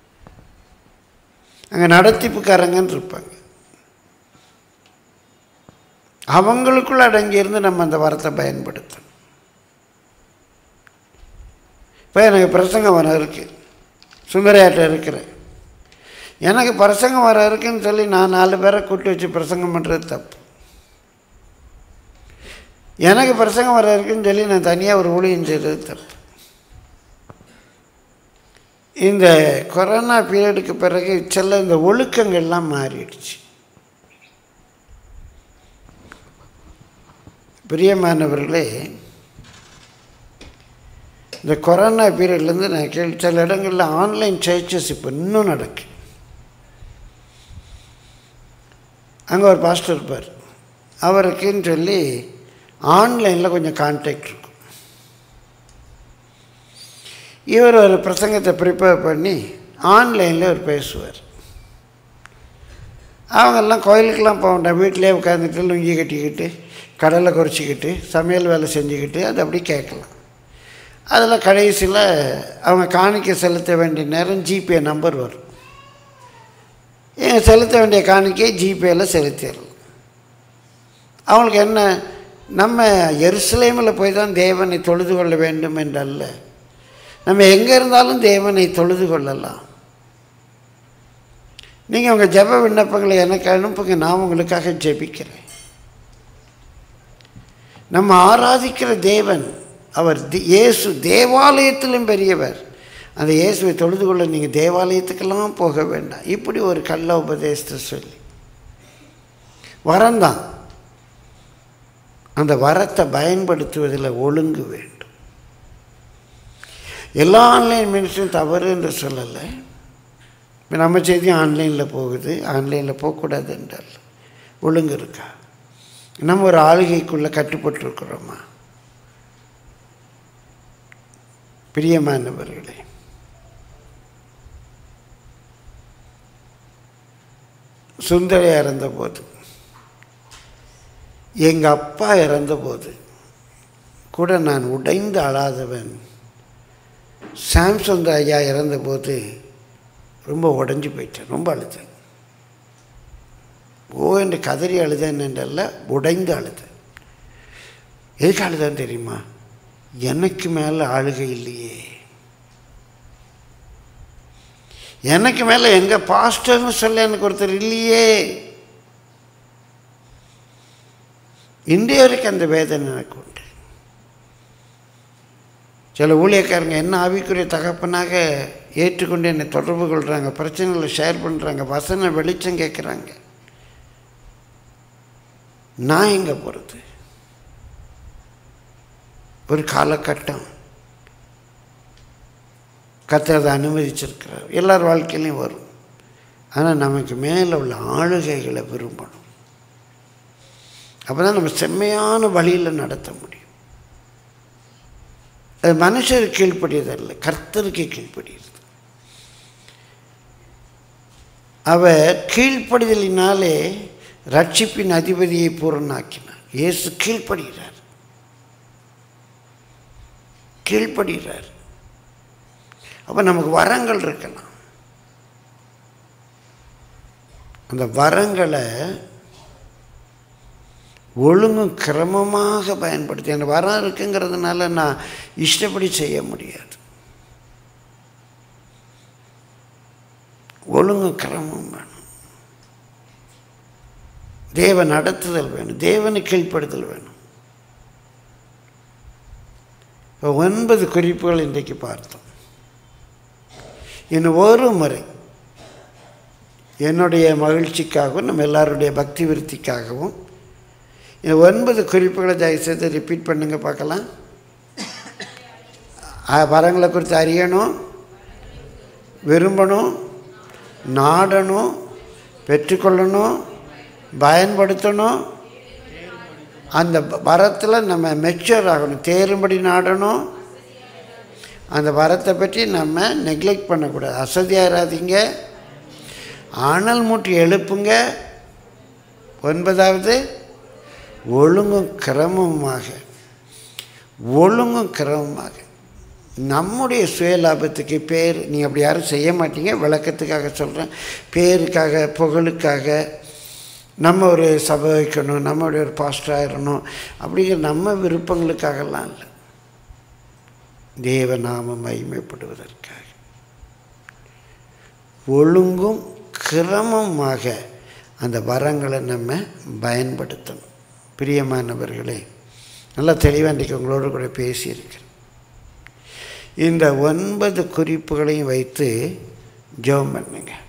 அங்கே நடத்திப்புக்காரங்கன்னு இருப்பாங்க அவங்களுக்குள்ள அடங்கியிருந்து நம்ம அந்த வரத்தை பயன்படுத்தணும் இப்போ எனக்கு பிரசங்கம் வர இருக்கு சுந்தரையாட்டம் இருக்கிறேன் எனக்கு பிரசங்கம் வர இருக்குன்னு சொல்லி நான் நாலு பேரை கூட்டி வச்சு பிரசங்கம் பண்ணுறது தப்பு எனக்கு பிரசங்கம் வர இருக்குன்னு சொல்லி நான் தனியாக ஒரு ஊழியம் செய்கிறது தப்பு இந்த கொரோனா பீரியடுக்கு பிறகு சில இந்த ஒழுக்கங்கள்லாம் மாறிடுச்சு பிரியமானவர்களே இந்த கொரோனா பீரியட்லேருந்து நான் கேள்வி சில இடங்களில் ஆன்லைன் சர்ச்சஸ் இப்போ இன்னும் நடக்கு அங்கே ஒரு பாஸ்டர் இருப்பார் அவருக்குன்னு சொல்லி ஆன்லைனில் கொஞ்சம் கான்டாக்ட் இருக்கும் இவர் ஒரு பிரசங்கத்தை ப்ரிப்பேர் பண்ணி ஆன்லைனில் அவர் பேசுவார் அவங்கெல்லாம் கோயிலுக்கெல்லாம் போக வேண்டாம் வீட்டிலே உட்காந்துட்டு லுங்கி கட்டிக்கிட்டு கடலை குறிச்சிக்கிட்டு சமையல் வேலை செஞ்சுக்கிட்டு அது அப்படி கேட்கலாம் அதில் கடைசியில் அவங்க காணிக்க செலுத்த வேண்டிய நேரம் ஜிபே நம்பர் வரும் ஏன் செலுத்த வேண்டிய காணிக்கையை ஜிபேயில் செலுத்திடலாம் அவங்களுக்கு என்ன நம்ம எருசலேமில் போய் தான் தேவனை தொழுது கொள்ள வேண்டும் என்றல்ல நம்ம எங்கே இருந்தாலும் தேவனை தொழுது கொள்ளலாம் நீங்கள் உங்கள் ஜெப விண்ணப்பங்களை எனக்கு அனுப்புங்க நான் உங்களுக்காக ஜெபிக்கிறேன் நம்ம ஆராதிக்கிற தேவன் அவர் தி- இயேசு தேவாலயத்திலும் பெரியவர் அந்த இயேசுவை தொழுது கொள்ள நீங்கள் தேவாலயத்துக்கெல்லாம் போக வேண்டாம் இப்படி ஒரு கள்ள உபதேசத்தை சொல்லி வரந்தான் அந்த வரத்தை பயன்படுத்துவதில் ஒழுங்கு வேண்டும் எல்லா ஆன்லைன் மினிஸ்ட்ரியும் தவறு என்று சொல்லலை இப்போ நம்ம செய்தியும் ஆன்லைனில் போகுது ஆன்லைனில் போகக்கூடாது என்றால் ஒழுங்கு இருக்கா நம்ம ஒரு ஆளுகைக்குள்ளே கட்டுப்பட்டுருக்குறோமா பிரியமானவர்களே சுந்தரையா இறந்தபோது எங்கள் அப்பா இறந்தபோது கூட நான் உடைந்து அழாதவன் சாம்சங் ஐயா இறந்தபோது ரொம்ப உடைஞ்சு போயிட்டேன் ரொம்ப அழுதேன் ஓ என்று கதறி அழுதேன் என்றல்ல உடைந்து அழுதேன் எதுக்கு அழுதான் தெரியுமா எனக்கு மேலே ஆளுகை இல்லையே எனக்கு மேலே எங்கள் பாஸ்டர்னு சொல்ல எனக்கு ஒருத்தர் இல்லையே இன்றைய வரைக்கும் அந்த வேதனை எனக்கு உண்டு சில ஊழியக்காரங்க என்ன ஆவிக்குரிய தகப்பனாக ஏற்றுக்கொண்டு என்னை தொடர்பு கொள்கிறாங்க பிரச்சனைகளை ஷேர் பண்ணுறாங்க வசன வெளிச்சம் கேட்குறாங்க நான் எங்கே போகிறது ஒரு காலகட்டம் கர்த்தர் அதை அனுமதிச்சிருக்கிறார் எல்லார் வாழ்க்கையிலையும் வரும் ஆனால் நமக்கு மேலே உள்ள ஆளுகைகளை விரும்பணும் அப்போ தான் நம்ம செம்மையான வழியில் நடத்த முடியும் அது மனுஷர் கீழ்ப்படியதல்ல கர்த்தருக்கு கீழ்ப்படியது அவர் கீழ்ப்படிதலினாலே ரட்சிப்பின் அதிபதியை பூரணாக்கினார் இயேசு கீழ்ப்படுகிறார் கீழ்ப்படுகிறார் அப்போ நமக்கு வரங்கள் இருக்கலாம் அந்த வரங்களை ஒழுங்கும் கிரமமாக பயன்படுத்தி அந்த வரம் இருக்குங்கிறதுனால நான் இஷ்டப்படி செய்ய முடியாது ஒழுங்கும் கிரமம் வேணும் தேவ நடத்துதல் வேணும் தேவனுக்கு கீழ்ப்படுதல் வேணும் இப்போ ஒன்பது குறிப்புகள் இன்றைக்கு பார்த்தோம் இன்னும் ஒரு முறை என்னுடைய மகிழ்ச்சிக்காகவும் நம்ம எல்லாருடைய பக்தி விருத்திக்காகவும் இந்த ஒன்பது குறிப்புகளை தயவுசெய்து ரிப்பீட் பண்ணுங்க பார்க்கலாம் ஆ, வரங்களை குறித்து அறியணும் விரும்பணும் நாடணும் பெற்றுக்கொள்ளணும் பயன்படுத்தணும் அந்த வரத்தில் நம்ம மெச்சூர் ஆகணும் தேரும்படி நாடணும் அந்த வரத்தை பற்றி நம்ம நெக்லெக்ட் பண்ணக்கூடாது அசதியாராதீங்க அனல் மூட்டி எழுப்புங்க ஒன்பதாவது ஒழுங்கும் கிரமமாக ஒழுங்கும் கிரமமாக நம்முடைய சுயலாபத்துக்கு பேர் நீங்கள் அப்படி யாரும் செய்ய மாட்டீங்க விளக்கத்துக்காக சொல்கிறேன் பேருக்காக புகழுக்காக நம்ம ஒரு சபை வைக்கணும் நம்மளுடைய ஒரு பாஸ்டர் ஆயிடணும் அப்படிங்கிற நம்ம விருப்பங்களுக்காகலாம் இல்லை தேவநாமம் மகிமைப்படுவதற்காக ஒழுங்கும் கிரமமாக அந்த வரங்களை நம்ம பயன்படுத்தணும் பிரியமானவர்களே நல்லா தெளிவாக இன்றைக்கி உங்களோட கூட பேசியிருக்கிறேன் இந்த ஒன்பது குறிப்புகளையும் வைத்து ஜெபம் பண்ணுங்க